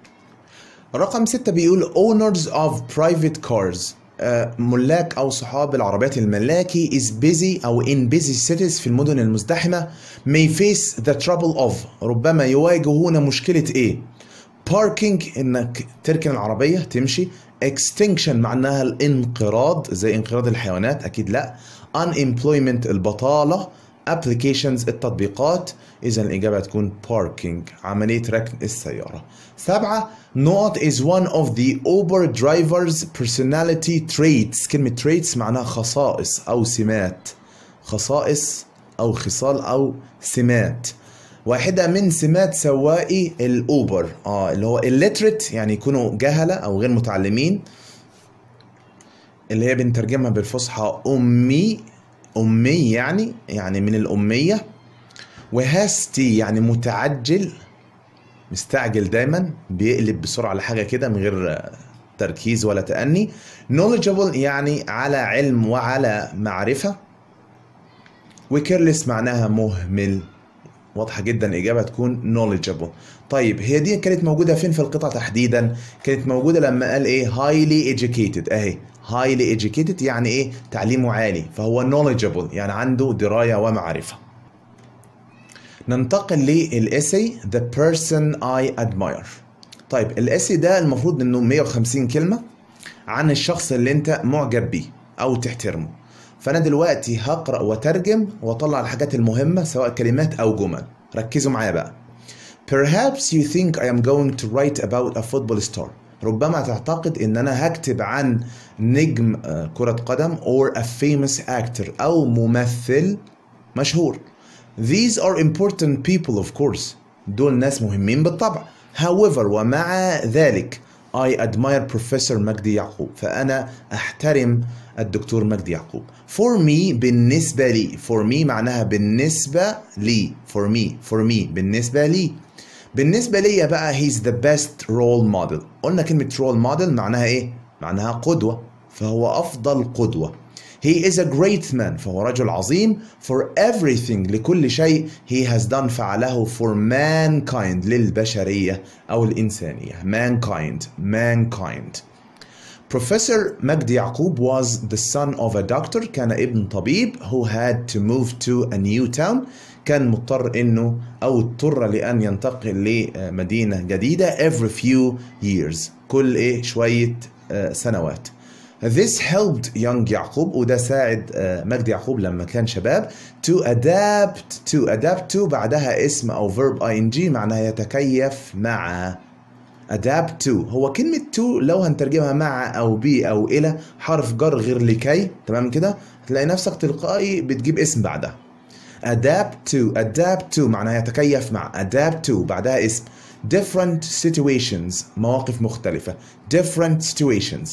رقم ستة بيقول owners of private cars ملاك او صحاب العربيات الملاكي is busy او in busy cities في المدن المزدحمة may face the trouble of ربما يواجهون مشكلة ايه parking انك تركن العربية تمشي extinction معناها الانقراض زي انقراض الحيوانات اكيد لا unemployment البطالة applications التطبيقات اذا الاجابة تكون parking عملية ركن السيارة سبعة نقط is one of the Uber drivers personality traits كلمة traits معناها خصائص أو سمات خصائص أو خصال أو سمات واحدة من سمات سواقي الأوبر اه اللي هو illiterate يعني يكونوا جهلة أو غير متعلمين اللي هي بنترجمها بالفصحى أمي أمي يعني يعني من الأمية وهاستي يعني متعجل مستعجل دايما بيقلب بسرعه لحاجه كده من غير تركيز ولا تأني knowledgeable يعني على علم وعلى معرفة وكيرلس معناها مهمل واضحة جدا الإجابة تكون knowledgeable طيب هي دي كانت موجودة فين في القطعة تحديدا كانت موجودة لما قال إيه highly educated أهي highly educated يعني إيه تعليمه عالي فهو knowledgeable يعني عنده دراية ومعرفة ننتقل للإسي The person I admire طيب الإسي ده المفروض إنه 150 كلمة عن الشخص اللي أنت معجب بيه أو تحترمه فأنا دلوقتي هقرأ وترجم وأطلع الحاجات المهمة سواء كلمات أو جمل ركزوا معايا بقى Perhaps you think I am going to write about a football star ربما تعتقد ان انا هكتب عن نجم كرة قدم or a famous actor او ممثل مشهور These are important people of course دول ناس مهمين بالطبع However ومع ذلك I admire Professor مجدي يعقوب فأنا أحترم الدكتور مجدي يعقوب For me بالنسبة لي For me معناها بالنسبة لي For me For me بالنسبة لي بالنسبة لي بقى he's the best role model قلنا كلمة role model معناها ايه؟ معناها قدوة فهو أفضل قدوة He is a great man فهو رجل عظيم for everything لكل شيء he has done فعله for mankind للبشرية أو الإنسانية mankind mankind Professor مجدي يعقوب was the son of a doctor كان ابن طبيب who had to move to a new town كان مضطر انه او اضطر لان ينتقل لمدينه جديده every few years كل ايه شويه سنوات This helped young يعقوب وده ساعد مجدي يعقوب لما كان شباب to adapt to adapt to بعدها اسم او verb ing معناها يتكيف مع adapt to هو كلمة to لو هنترجمها مع أو بي أو إلى حرف جر غير لكي تمام كده هتلاقي نفسك تلقائي بتجيب اسم بعدها adapt to adapt to معناها يتكيف مع adapt to بعدها اسم different situations مواقف مختلفة different situations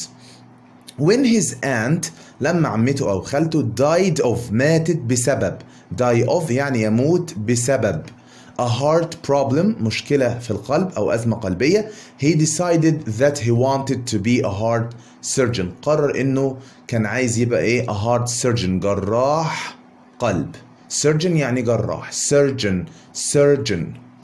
when his aunt لما عمته أو خالته died of ماتت بسبب die of يعني يموت بسبب a heart problem مشكلة في القلب أو أزمة قلبية he decided that he wanted to be a heart surgeon قرر إنه كان عايز يبقى إيه a heart surgeon جراح قلب surgeon يعني جراح surgeon surgeon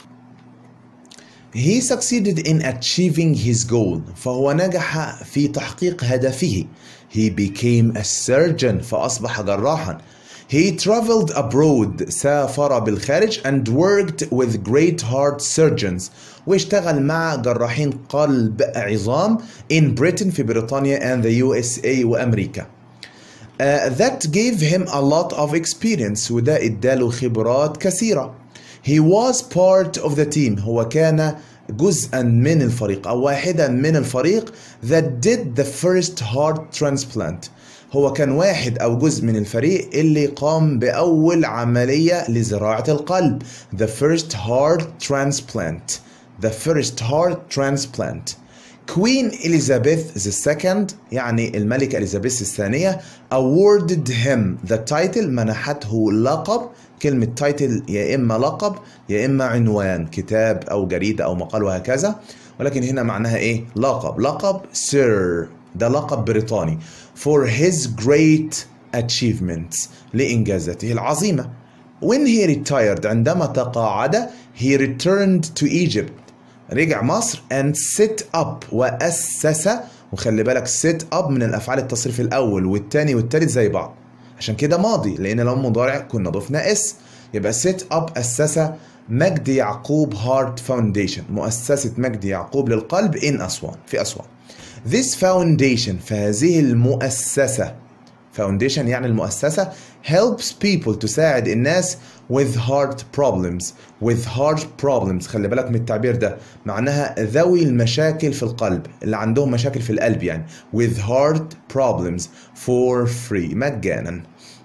He succeeded in achieving his goal فهو نجح في تحقيق هدفه He became a surgeon فأصبح جراحا He traveled abroad سافر بالخارج and worked with great heart surgeons واشتغل مع جراحين قلب عظام in Britain في بريطانيا and the USA وأمريكا Uh, that gave him a lot of experience وده اداله خبرات كثيرة. He was part of the team هو كان جزءا من الفريق أو واحدا من الفريق that did the first heart transplant. هو كان واحد أو جزء من الفريق اللي قام بأول عملية لزراعة القلب. The first heart transplant. The first heart transplant. Queen Elizabeth II يعني الملكة إليزابيث الثانية awarded him the title منحته لقب كلمة title يا إما لقب يا إما عنوان كتاب أو جريدة أو مقال وهكذا ولكن هنا معناها إيه لقب لقب sir ده لقب بريطاني for his great achievements لإنجازاته العظيمة when he retired عندما تقاعد he returned to Egypt رجع مصر and set up وأسس وخلي بالك set up من الأفعال التصريف الأول والتاني والتالت زي بعض عشان كده ماضي لأن لو مضارع كنا ضفنا اس يبقى set up أسس مجدي يعقوب هارت فاونديشن مؤسسة مجدي يعقوب للقلب in أسوان في أسوان This foundation فهذه المؤسسة foundation يعني المؤسسة helps people تساعد الناس with heart problems with heart problems خلي بالك من التعبير ده معناها ذوي المشاكل في القلب اللي عندهم مشاكل في القلب يعني with heart problems for free مجانا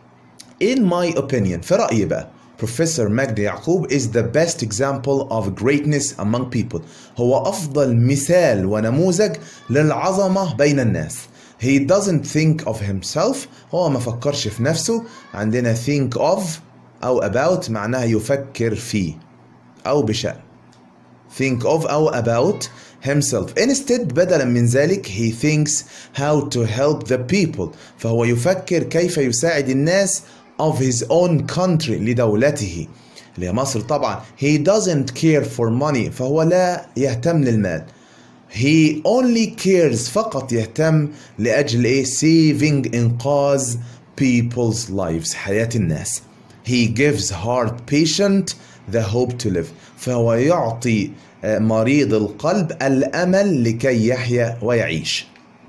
in my opinion في رأيي بقى Professor مجدي يعقوب is the best example of greatness among people هو أفضل مثال ونموذج للعظمة بين الناس He doesn't think of himself هو ما فكرش في نفسه عندنا think of أو about معناها يفكر فيه أو بشأن think of أو about himself instead بدلا من ذلك he thinks how to help the people فهو يفكر كيف يساعد الناس of his own country لدولته اللي هي مصر طبعا he doesn't care for money فهو لا يهتم للمال he only cares فقط يهتم لأجل إيه saving إنقاذ people's lives حياة الناس he gives heart patient the hope to live فهو يعطي مريض القلب الأمل لكي يحيا ويعيش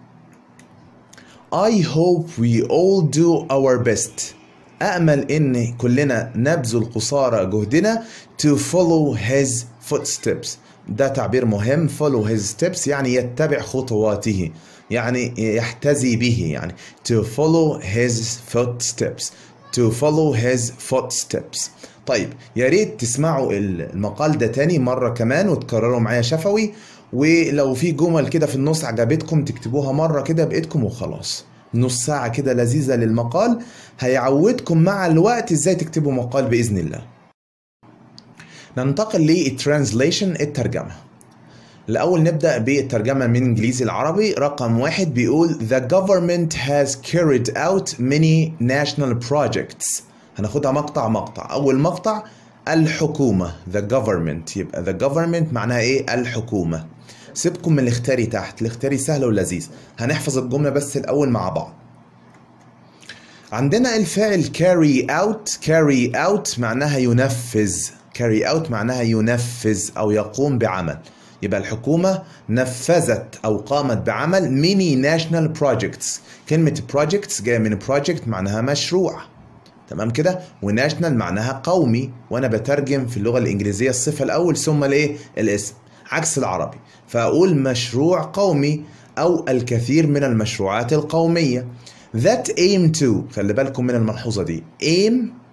I hope we all do our best أأمل إن كلنا نبذل قصارى جهدنا to follow his footsteps ده تعبير مهم follow his steps يعني يتبع خطواته يعني يحتذي به يعني to follow his footsteps to follow his footsteps طيب يا ريت تسمعوا المقال ده تاني مرة كمان وتكرروا معايا شفوي ولو في جمل كده في النص عجبتكم تكتبوها مرة كده بإيدكم وخلاص نص ساعة كده لذيذة للمقال هيعودكم مع الوقت ازاي تكتبوا مقال بإذن الله ننتقل للترانزليشن الترجمة الأول نبدأ بالترجمة من إنجليزي العربي رقم واحد بيقول The government has carried out many national projects هناخدها مقطع مقطع أول مقطع الحكومة the government يبقى the government معناها إيه الحكومة سيبكم من الاختياري تحت الاختياري سهل ولذيذ هنحفظ الجملة بس الأول مع بعض عندنا الفاعل carry out carry out معناها ينفذ carry out معناها ينفذ أو يقوم بعمل يبقى الحكومة نفذت أو قامت بعمل ميني ناشونال بروجكتس كلمة بروجكتس جاية من بروجكت معناها مشروع تمام كده وناشونال معناها قومي وانا بترجم في اللغه الانجليزيه الصفه الاول ثم الايه الاسم عكس العربي فاقول مشروع قومي او الكثير من المشروعات القوميه that aim to خلي بالكم من الملحوظه دي aim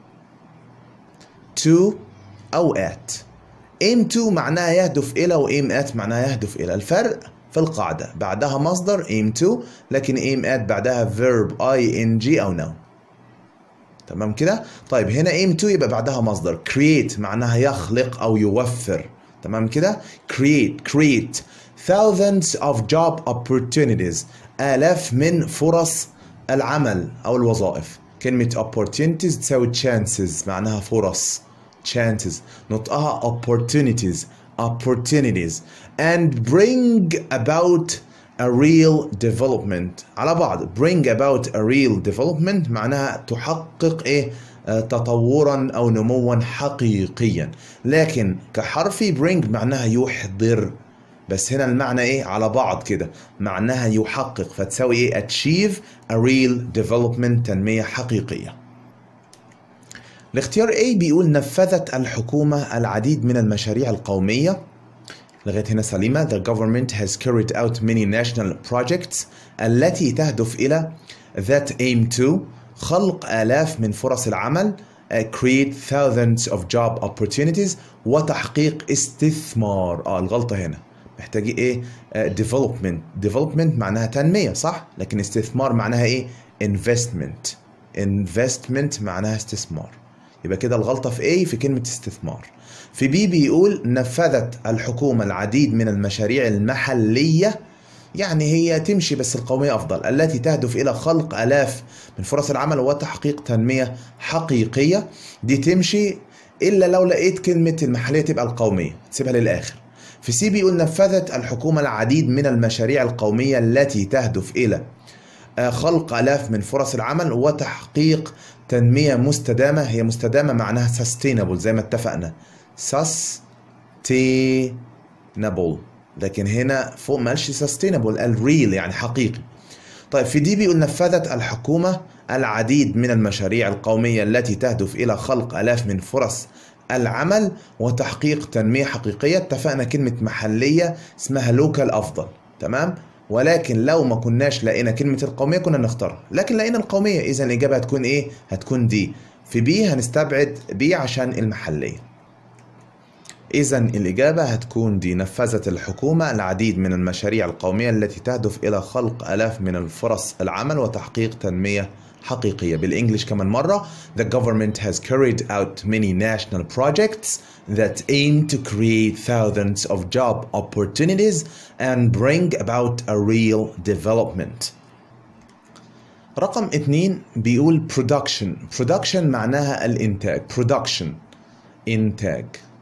to او at aim to معناها يهدف الى و aim at معناها يهدف الى الفرق في القاعده بعدها مصدر aim to لكن aim at بعدها verb ing او noun تمام كده طيب هنا aim to يبقى بعدها مصدر create معناها يخلق او يوفر تمام كده create create thousands of job opportunities آلاف من فرص العمل أو الوظائف كلمة opportunities تساوي chances معناها فرص chances نطقها opportunities opportunities and bring about a real development على بعض bring about a real development معناها تحقق ايه تطورا او نموا حقيقيا لكن كحرفي bring معناها يحضر بس هنا المعنى ايه على بعض كده معناها يحقق فتساوي ايه achieve a real development تنمية حقيقية الاختيار A بيقول نفذت الحكومة العديد من المشاريع القومية لغاية هنا سليمة The government has carried out many national projects التي تهدف إلى that aim to خلق آلاف من فرص العمل uh, create thousands of job opportunities وتحقيق استثمار اه الغلطة هنا محتاج ايه uh, development development معناها تنمية صح لكن استثمار معناها ايه investment investment معناها استثمار يبقى كده الغلطة في ايه في كلمة استثمار في بي بيقول نفذت الحكومة العديد من المشاريع المحلية يعني هي تمشي بس القومية أفضل التي تهدف إلى خلق آلاف من فرص العمل وتحقيق تنمية حقيقية دي تمشي إلا لو لقيت كلمة المحلية تبقى القومية تسيبها للآخر في سي بيقول نفذت الحكومة العديد من المشاريع القومية التي تهدف إلى خلق آلاف من فرص العمل وتحقيق تنمية مستدامة هي مستدامة معناها sustainable زي ما اتفقنا sustainable لكن هنا فوق ما قالش sustainable قال real يعني حقيقي طيب في دي بيقول نفذت الحكومة العديد من المشاريع القومية التي تهدف إلى خلق آلاف من فرص العمل وتحقيق تنمية حقيقية اتفقنا كلمة محلية اسمها لوكال أفضل تمام ولكن لو ما كناش لقينا كلمة القومية كنا نختارها لكن لقينا القومية إذا الإجابة هتكون إيه؟ هتكون دي في بي هنستبعد بي عشان المحلية إذا الإجابة هتكون دي نفذت الحكومة العديد من المشاريع القومية التي تهدف إلى خلق آلاف من الفرص العمل وتحقيق تنمية حقيقية بالإنجليش كمان مرة The government has carried out many national projects that aim to create thousands of job opportunities and bring about a real development رقم اتنين بيقول production production معناها الإنتاج production إنتاج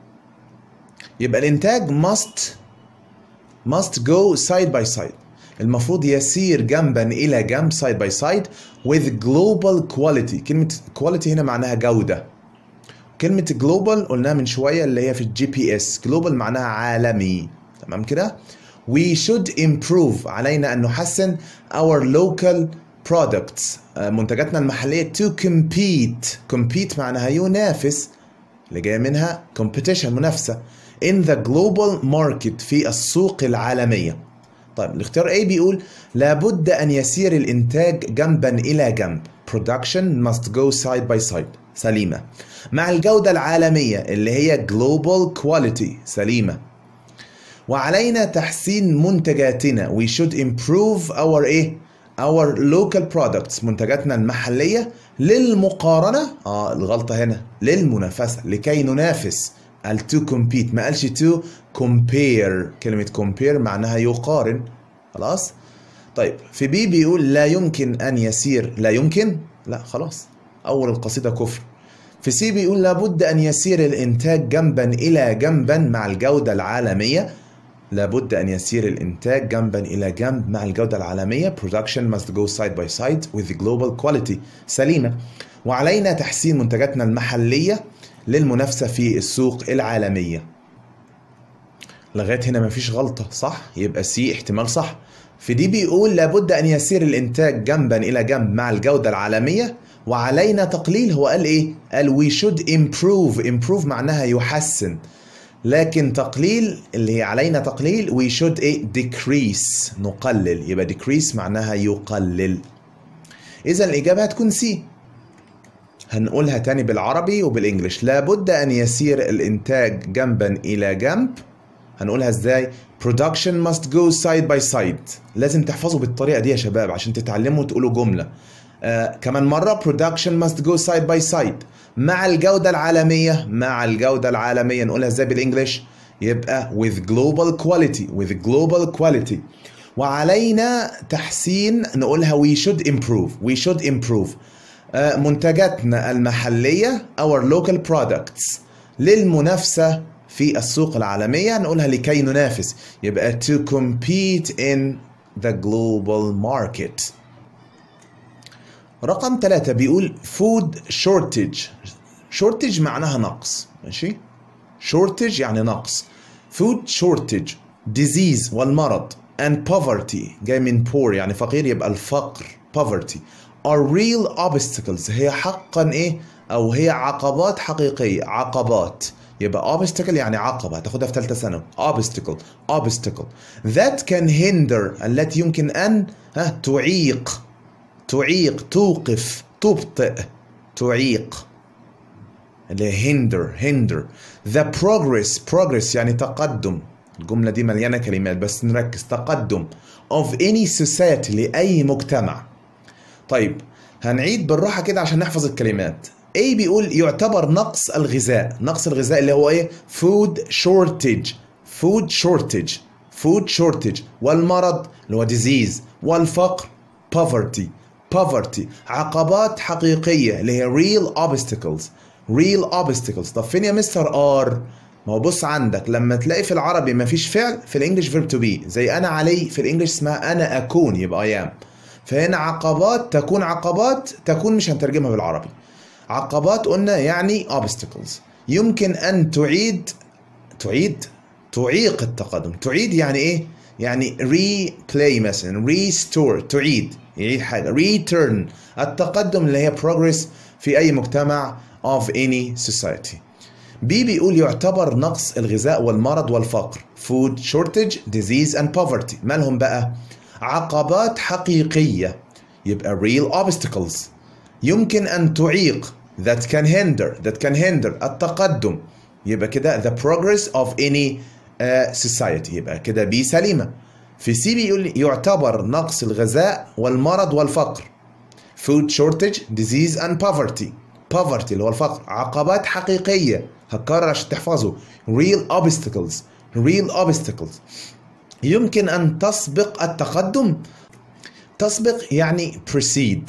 يبقى الإنتاج must must go side by side المفروض يسير جنبا إلى جنب side by side with global quality كلمة quality هنا معناها جودة كلمة global قلناها من شوية اللي هي في الجي بي اس global معناها عالمي تمام كده we should improve علينا أن نحسن our local products منتجاتنا المحلية to compete compete معناها ينافس اللي جاية منها competition منافسة in the global market في السوق العالمية طيب الاختيار A بيقول لابد أن يسير الإنتاج جنبا إلى جنب production must go side by side سليمة مع الجودة العالمية اللي هي global quality سليمة وعلينا تحسين منتجاتنا we should improve our ايه our local products منتجاتنا المحلية للمقارنة اه الغلطة هنا للمنافسة لكي ننافس قال to compete ما قالش to compare كلمة compare معناها يقارن خلاص طيب في بي بيقول لا يمكن أن يسير لا يمكن لا خلاص أول القصيدة كفر في سي بيقول لابد أن يسير الإنتاج جنبا إلى جنبا مع الجودة العالمية لابد أن يسير الإنتاج جنبا إلى جنب مع الجودة العالمية production must go side by side with the global quality سليمة وعلينا تحسين منتجاتنا المحلية للمنافسة في السوق العالمية لغاية هنا مفيش غلطة صح يبقى سي احتمال صح في دي بيقول لابد أن يسير الإنتاج جنبا إلى جنب مع الجودة العالمية وعلينا تقليل هو قال إيه؟ قال we should improve improve معناها يحسن لكن تقليل اللي هي علينا تقليل we should إيه؟ decrease نقلل يبقى decrease معناها يقلل إذا الإجابة هتكون سي هنقولها تاني بالعربي وبالإنجليش لابد أن يسير الإنتاج جنبا إلى جنب هنقولها ازاي production must go side by side لازم تحفظوا بالطريقه دي يا شباب عشان تتعلموا وتقولوا جمله آه كمان مره production must go side by side مع الجوده العالميه مع الجوده العالميه نقولها ازاي بالانجلش يبقى with global quality with global quality وعلينا تحسين نقولها we should improve we should improve آه منتجاتنا المحليه our local products للمنافسه في السوق العالمية نقولها لكي ننافس يبقى to compete in the global market رقم ثلاثة بيقول food shortage shortage معناها نقص ماشي shortage يعني نقص food shortage disease والمرض and poverty جاي من poor يعني فقير يبقى الفقر poverty are real obstacles هي حقا ايه او هي عقبات حقيقية عقبات يبقى obstacle يعني عقبة هتاخدها في ثالثة ثانوي obstacle obstacle that can hinder التي يمكن أن ها تعيق تعيق توقف تبطئ تعيق اللي hinder hinder the progress progress يعني تقدم الجملة دي مليانة كلمات بس نركز تقدم of any society لأي مجتمع طيب هنعيد بالراحة كده عشان نحفظ الكلمات A بيقول يعتبر نقص الغذاء نقص الغذاء اللي هو ايه food shortage food shortage food shortage والمرض اللي هو disease والفقر poverty poverty عقبات حقيقية اللي هي real obstacles real obstacles طب فين يا مستر ار ما هو بص عندك لما تلاقي في العربي ما فيش فعل في الانجليش فيرب تو بي زي انا علي في الانجليش اسمها انا اكون يبقى ايام فهنا عقبات تكون عقبات تكون مش هنترجمها بالعربي عقبات قلنا يعني obstacles يمكن أن تعيد تعيد تعيق التقدم تعيد يعني إيه؟ يعني replay مثلا restore تعيد يعيد حاجة return التقدم اللي هي progress في أي مجتمع of any society B بيقول يعتبر نقص الغذاء والمرض والفقر food shortage disease and poverty مالهم بقى عقبات حقيقية يبقى real obstacles يمكن أن تعيق that can hinder that can hinder التقدم يبقى كده the progress of any uh, society يبقى كده بي سليمة في سي بيقول يعتبر نقص الغذاء والمرض والفقر food shortage disease and poverty poverty اللي هو الفقر عقبات حقيقية هتكرر عشان تحفظه real obstacles real obstacles يمكن أن تسبق التقدم تسبق يعني precede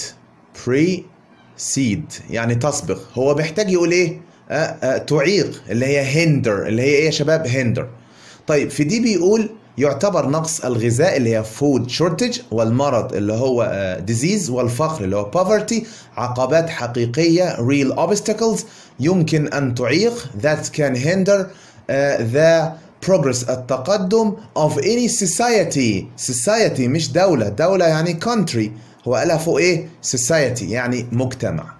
precede يعني تسبق هو محتاج يقول ايه آه آه تعيق اللي هي hinder اللي هي ايه يا شباب hinder طيب في دي بيقول يعتبر نقص الغذاء اللي هي food shortage والمرض اللي هو disease والفقر اللي هو poverty عقبات حقيقية real obstacles يمكن أن تعيق that can hinder uh, the progress التقدم of any society society مش دولة دولة يعني country هو قالها فوق ايه society يعني مجتمع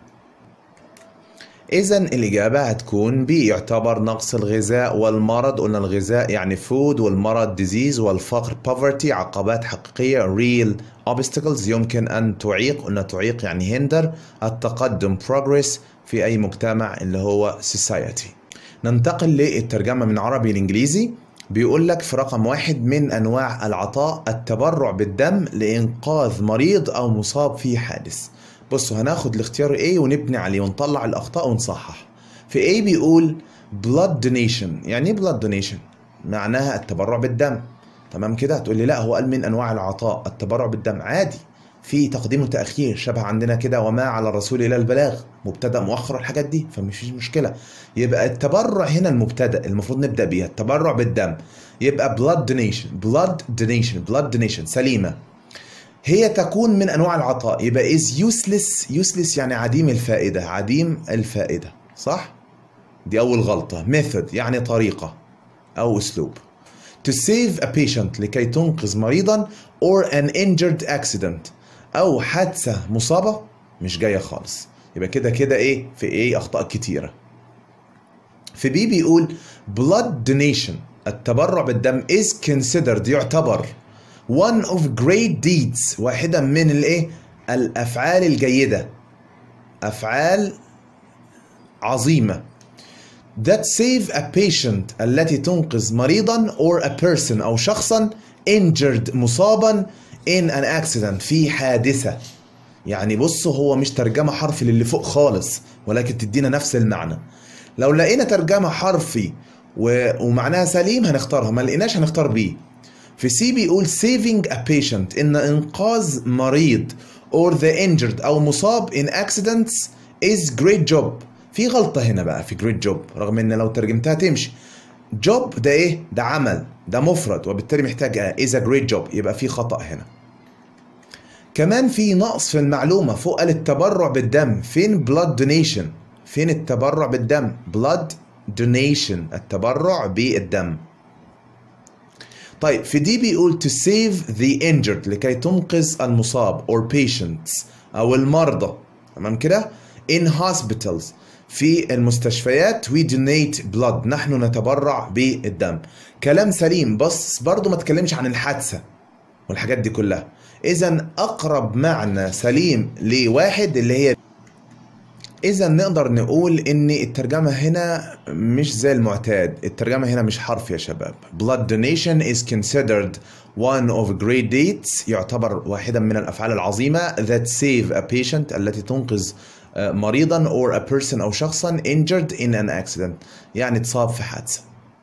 إذا الإجابة هتكون بي يعتبر نقص الغذاء والمرض قلنا الغذاء يعني food والمرض disease والفقر poverty عقبات حقيقية real obstacles يمكن أن تعيق قلنا تعيق يعني hinder التقدم progress في أي مجتمع اللي هو society ننتقل للترجمة من عربي لإنجليزي بيقول لك في رقم واحد من أنواع العطاء التبرع بالدم لإنقاذ مريض أو مصاب في حادث بصوا هناخد الاختيار A ونبني عليه ونطلع الأخطاء ونصحح في A بيقول blood donation يعني ايه blood donation معناها التبرع بالدم تمام كده هتقول لي لا هو قال من أنواع العطاء التبرع بالدم عادي في تقديم وتأخير شبه عندنا كده وما على الرسول إلا البلاغ مبتدأ مؤخر الحاجات دي فمش فيش مشكلة يبقى التبرع هنا المبتدأ المفروض نبدأ بيها التبرع بالدم يبقى blood donation blood donation blood donation سليمة هي تكون من انواع العطاء يبقى is useless useless يعني عديم الفائده عديم الفائده صح دي اول غلطه method يعني طريقه او اسلوب to save a patient لكي تنقذ مريضا or an injured accident او حادثه مصابه مش جايه خالص يبقى كده كده ايه في ايه اخطاء كتيره في بي بيقول blood donation التبرع بالدم is considered يعتبر one of great deeds واحدة من الايه الافعال الجيدة افعال عظيمة that save a patient التي تنقذ مريضا or a person او شخصا injured مصابا in an accident في حادثة يعني بصوا هو مش ترجمة حرفي للي فوق خالص ولكن تدينا نفس المعنى لو لقينا ترجمة حرفي ومعناها سليم هنختارها ما لقيناش هنختار بيه في سي بيقول saving a patient إن إنقاذ مريض or the injured أو مصاب in accidents is great job في غلطة هنا بقى في great job رغم إن لو ترجمتها تمشي job ده إيه؟ ده عمل ده مفرد وبالتالي محتاج is a great job يبقى في خطأ هنا كمان في نقص في المعلومة فوق قال التبرع بالدم فين blood donation فين التبرع بالدم blood donation التبرع بالدم طيب في دي بيقول to save the injured لكي تنقذ المصاب or patients أو المرضى تمام كده in hospitals في المستشفيات we donate blood نحن نتبرع بالدم كلام سليم بس برضو ما تكلمش عن الحادثة والحاجات دي كلها إذا أقرب معنى سليم لواحد اللي هي إذا نقدر نقول إن الترجمة هنا مش زي المعتاد، الترجمة هنا مش حرف يا شباب. Blood donation is considered one of great deeds يعتبر واحدا من الأفعال العظيمة that save a patient التي تنقذ مريضا or a person أو شخصا injured in an accident يعني تصاب في حادثة.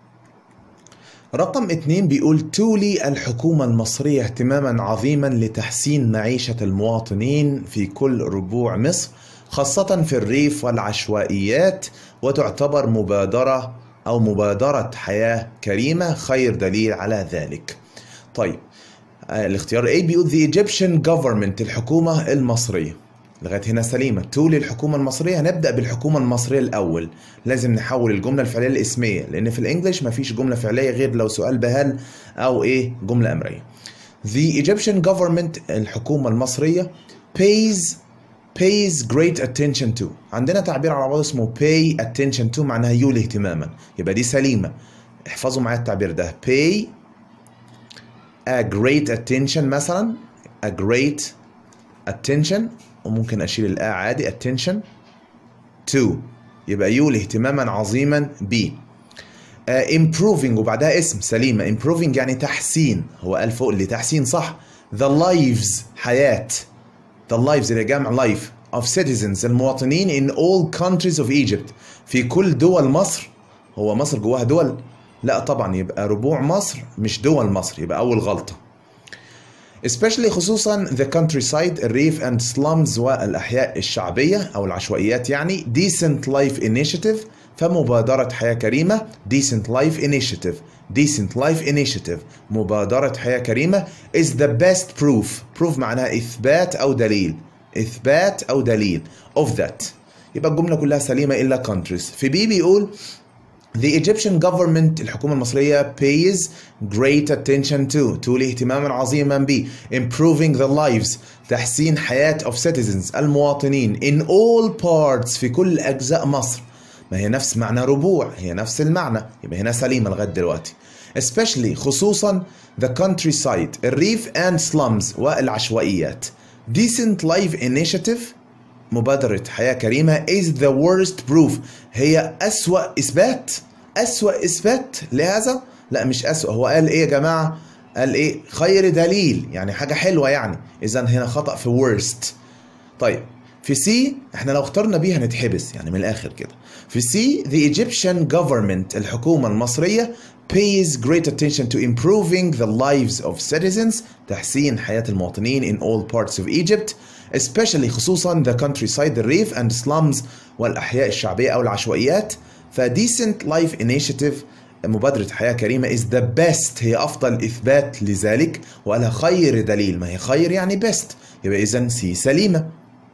رقم اتنين بيقول تولي الحكومة المصرية اهتماما عظيما لتحسين معيشة المواطنين في كل ربوع مصر خاصة في الريف والعشوائيات وتعتبر مبادرة أو مبادرة حياة كريمة خير دليل على ذلك. طيب الاختيار A بيقول the Egyptian government الحكومة المصرية. لغاية هنا سليمة تولي الحكومة المصرية هنبدأ بالحكومة المصرية الأول لازم نحول الجملة الفعلية الاسمية لأن في الإنجليش مفيش جملة فعلية غير لو سؤال بهل أو إيه جملة أمرية The Egyptian government الحكومة المصرية pays pays great attention to عندنا تعبير على بعض اسمه pay attention to معناها يولي اهتماما يبقى دي سليمة احفظوا معايا التعبير ده pay a great attention مثلا a great attention وممكن اشيل الا عادي attention to يبقى يولي اهتماما عظيما ب uh, improving وبعدها اسم سليمة improving يعني تحسين هو قال فوق اللي تحسين صح the lives حياة the lives اللي جمع life of citizens المواطنين in all countries of Egypt في كل دول مصر هو مصر جواها دول لا طبعا يبقى ربوع مصر مش دول مصر يبقى أول غلطة especially خصوصا the countryside الريف and slums والأحياء الشعبية أو العشوائيات يعني decent life initiative فمبادرة حياة كريمة decent life initiative decent life initiative مبادرة حياة كريمة is the best proof proof معناها إثبات أو دليل إثبات أو دليل of that يبقى الجملة كلها سليمة إلا countries في بي بيقول The Egyptian government الحكومة المصرية pays great attention to تولي اهتماما عظيما ب improving the lives تحسين حياة of citizens المواطنين in all parts في كل أجزاء مصر ما هي نفس معنى ربوع هي نفس المعنى يبقى هنا سليمة لغاية دلوقتي especially خصوصا the countryside الريف and slums والعشوائيات decent life initiative مبادرة حياة كريمة is the worst proof هي أسوأ إثبات أسوأ إثبات لهذا لا مش أسوأ هو قال إيه يا جماعة قال إيه خير دليل يعني حاجة حلوة يعني إذا هنا خطأ في worst طيب في سي احنا لو اخترنا بيه هنتحبس يعني من الآخر كده في سي the Egyptian government الحكومة المصرية pays great attention to improving the lives of citizens تحسين حياة المواطنين in all parts of Egypt especially خصوصا the countryside الريف and slums والأحياء الشعبية أو العشوائيات ف decent life initiative مبادرة حياة كريمة is the best هي أفضل إثبات لذلك وقالها خير دليل ما هي خير يعني best يبقى إذا سي سليمة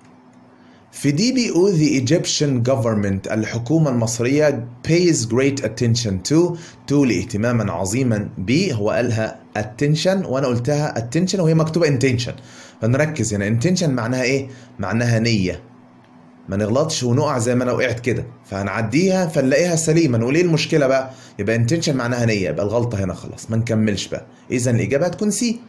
في دي بيقول the Egyptian government الحكومة المصرية pays great attention to تولي اهتماما عظيما ب هو قالها attention وانا قلتها attention وهي مكتوبة intention فنركز هنا intention معناها ايه؟ معناها نية ما نغلطش ونقع زي ما انا وقعت كده فهنعديها فنلاقيها سليمه نقول ايه المشكله بقى يبقى intention معناها نيه يبقى الغلطه هنا خلاص ما نكملش بقى اذا الاجابه هتكون سي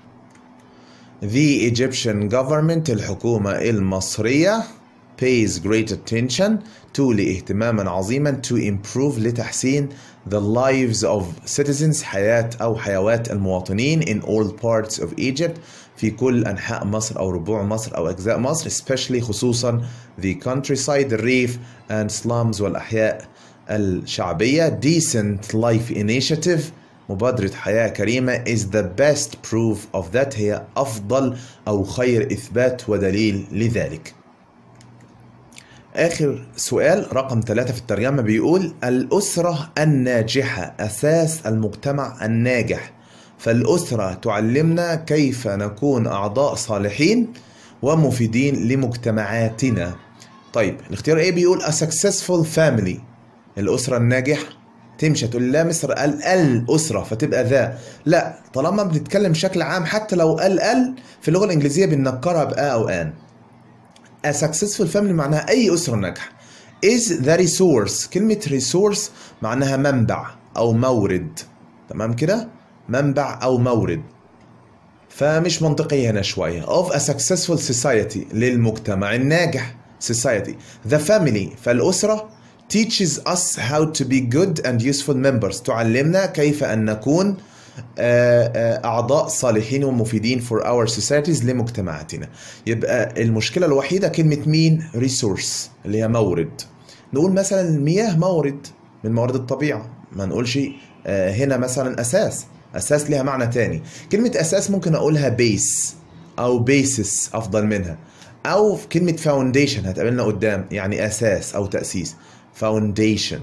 The Egyptian government الحكومة المصرية pays great attention to لاهتماما عظيما to improve لتحسين the lives of citizens حياة أو حيوات المواطنين in all parts of Egypt في كل أنحاء مصر أو ربوع مصر أو أجزاء مصر especially خصوصا the countryside الريف and slums والأحياء الشعبية decent life initiative مبادرة حياة كريمة is the best proof of that هي أفضل أو خير إثبات ودليل لذلك آخر سؤال رقم ثلاثة في الترجمة بيقول الأسرة الناجحة أساس المجتمع الناجح فالأسرة تعلمنا كيف نكون أعضاء صالحين ومفيدين لمجتمعاتنا طيب الاختيار ايه بيقول a successful family الأسرة الناجحة تمشي تقول لا مصر قال الأسرة فتبقى ذا لا طالما بنتكلم بشكل عام حتى لو قال ال في اللغة الإنجليزية بننكرها بأ أو آن A successful family معناها أي أسرة ناجحة is the resource كلمة resource معناها منبع أو مورد تمام كده منبع أو مورد فمش منطقية هنا شوية of a successful society للمجتمع الناجح society the family فالأسرة teaches us how to be good and useful members تعلمنا كيف أن نكون أعضاء صالحين ومفيدين for our societies لمجتمعاتنا يبقى المشكلة الوحيدة كلمة مين resource اللي هي مورد نقول مثلا المياه مورد من موارد الطبيعة ما نقولش هنا مثلا أساس أساس لها معنى تاني كلمة أساس ممكن أقولها بيس أو بيسس أفضل منها أو كلمة foundation هتقابلنا قدام يعني أساس أو تأسيس foundation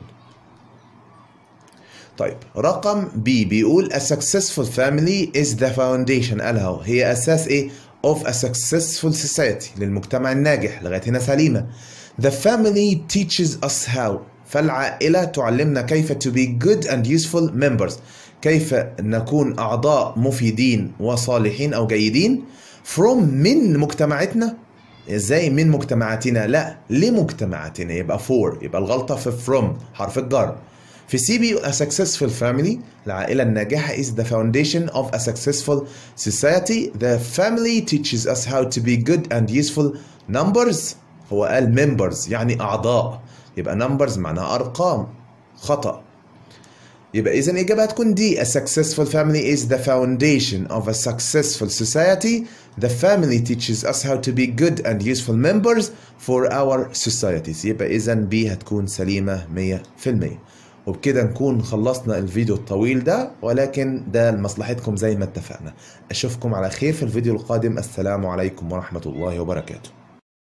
طيب رقم بي بيقول a successful family is the foundation قالها هي أساس إيه of a successful society للمجتمع الناجح لغاية هنا سليمة the family teaches us how فالعائلة تعلمنا كيف to be good and useful members كيف نكون أعضاء مفيدين وصالحين أو جيدين from من مجتمعاتنا ازاي من مجتمعاتنا لا لمجتمعاتنا يبقى for يبقى الغلطة في from حرف الجر في سي بي a successful family العائلة الناجحة is the foundation of a successful society the family teaches us how to be good and useful numbers هو قال members يعني أعضاء يبقى numbers معناها أرقام خطأ يبقى إذا الإجابة هتكون دي a successful family is the foundation of a successful society the family teaches us how to be good and useful members for our societies يبقى إذا B هتكون سليمة 100% وبكده نكون خلصنا الفيديو الطويل ده ولكن ده لمصلحتكم زي ما اتفقنا اشوفكم على خير في الفيديو القادم السلام عليكم ورحمة الله وبركاته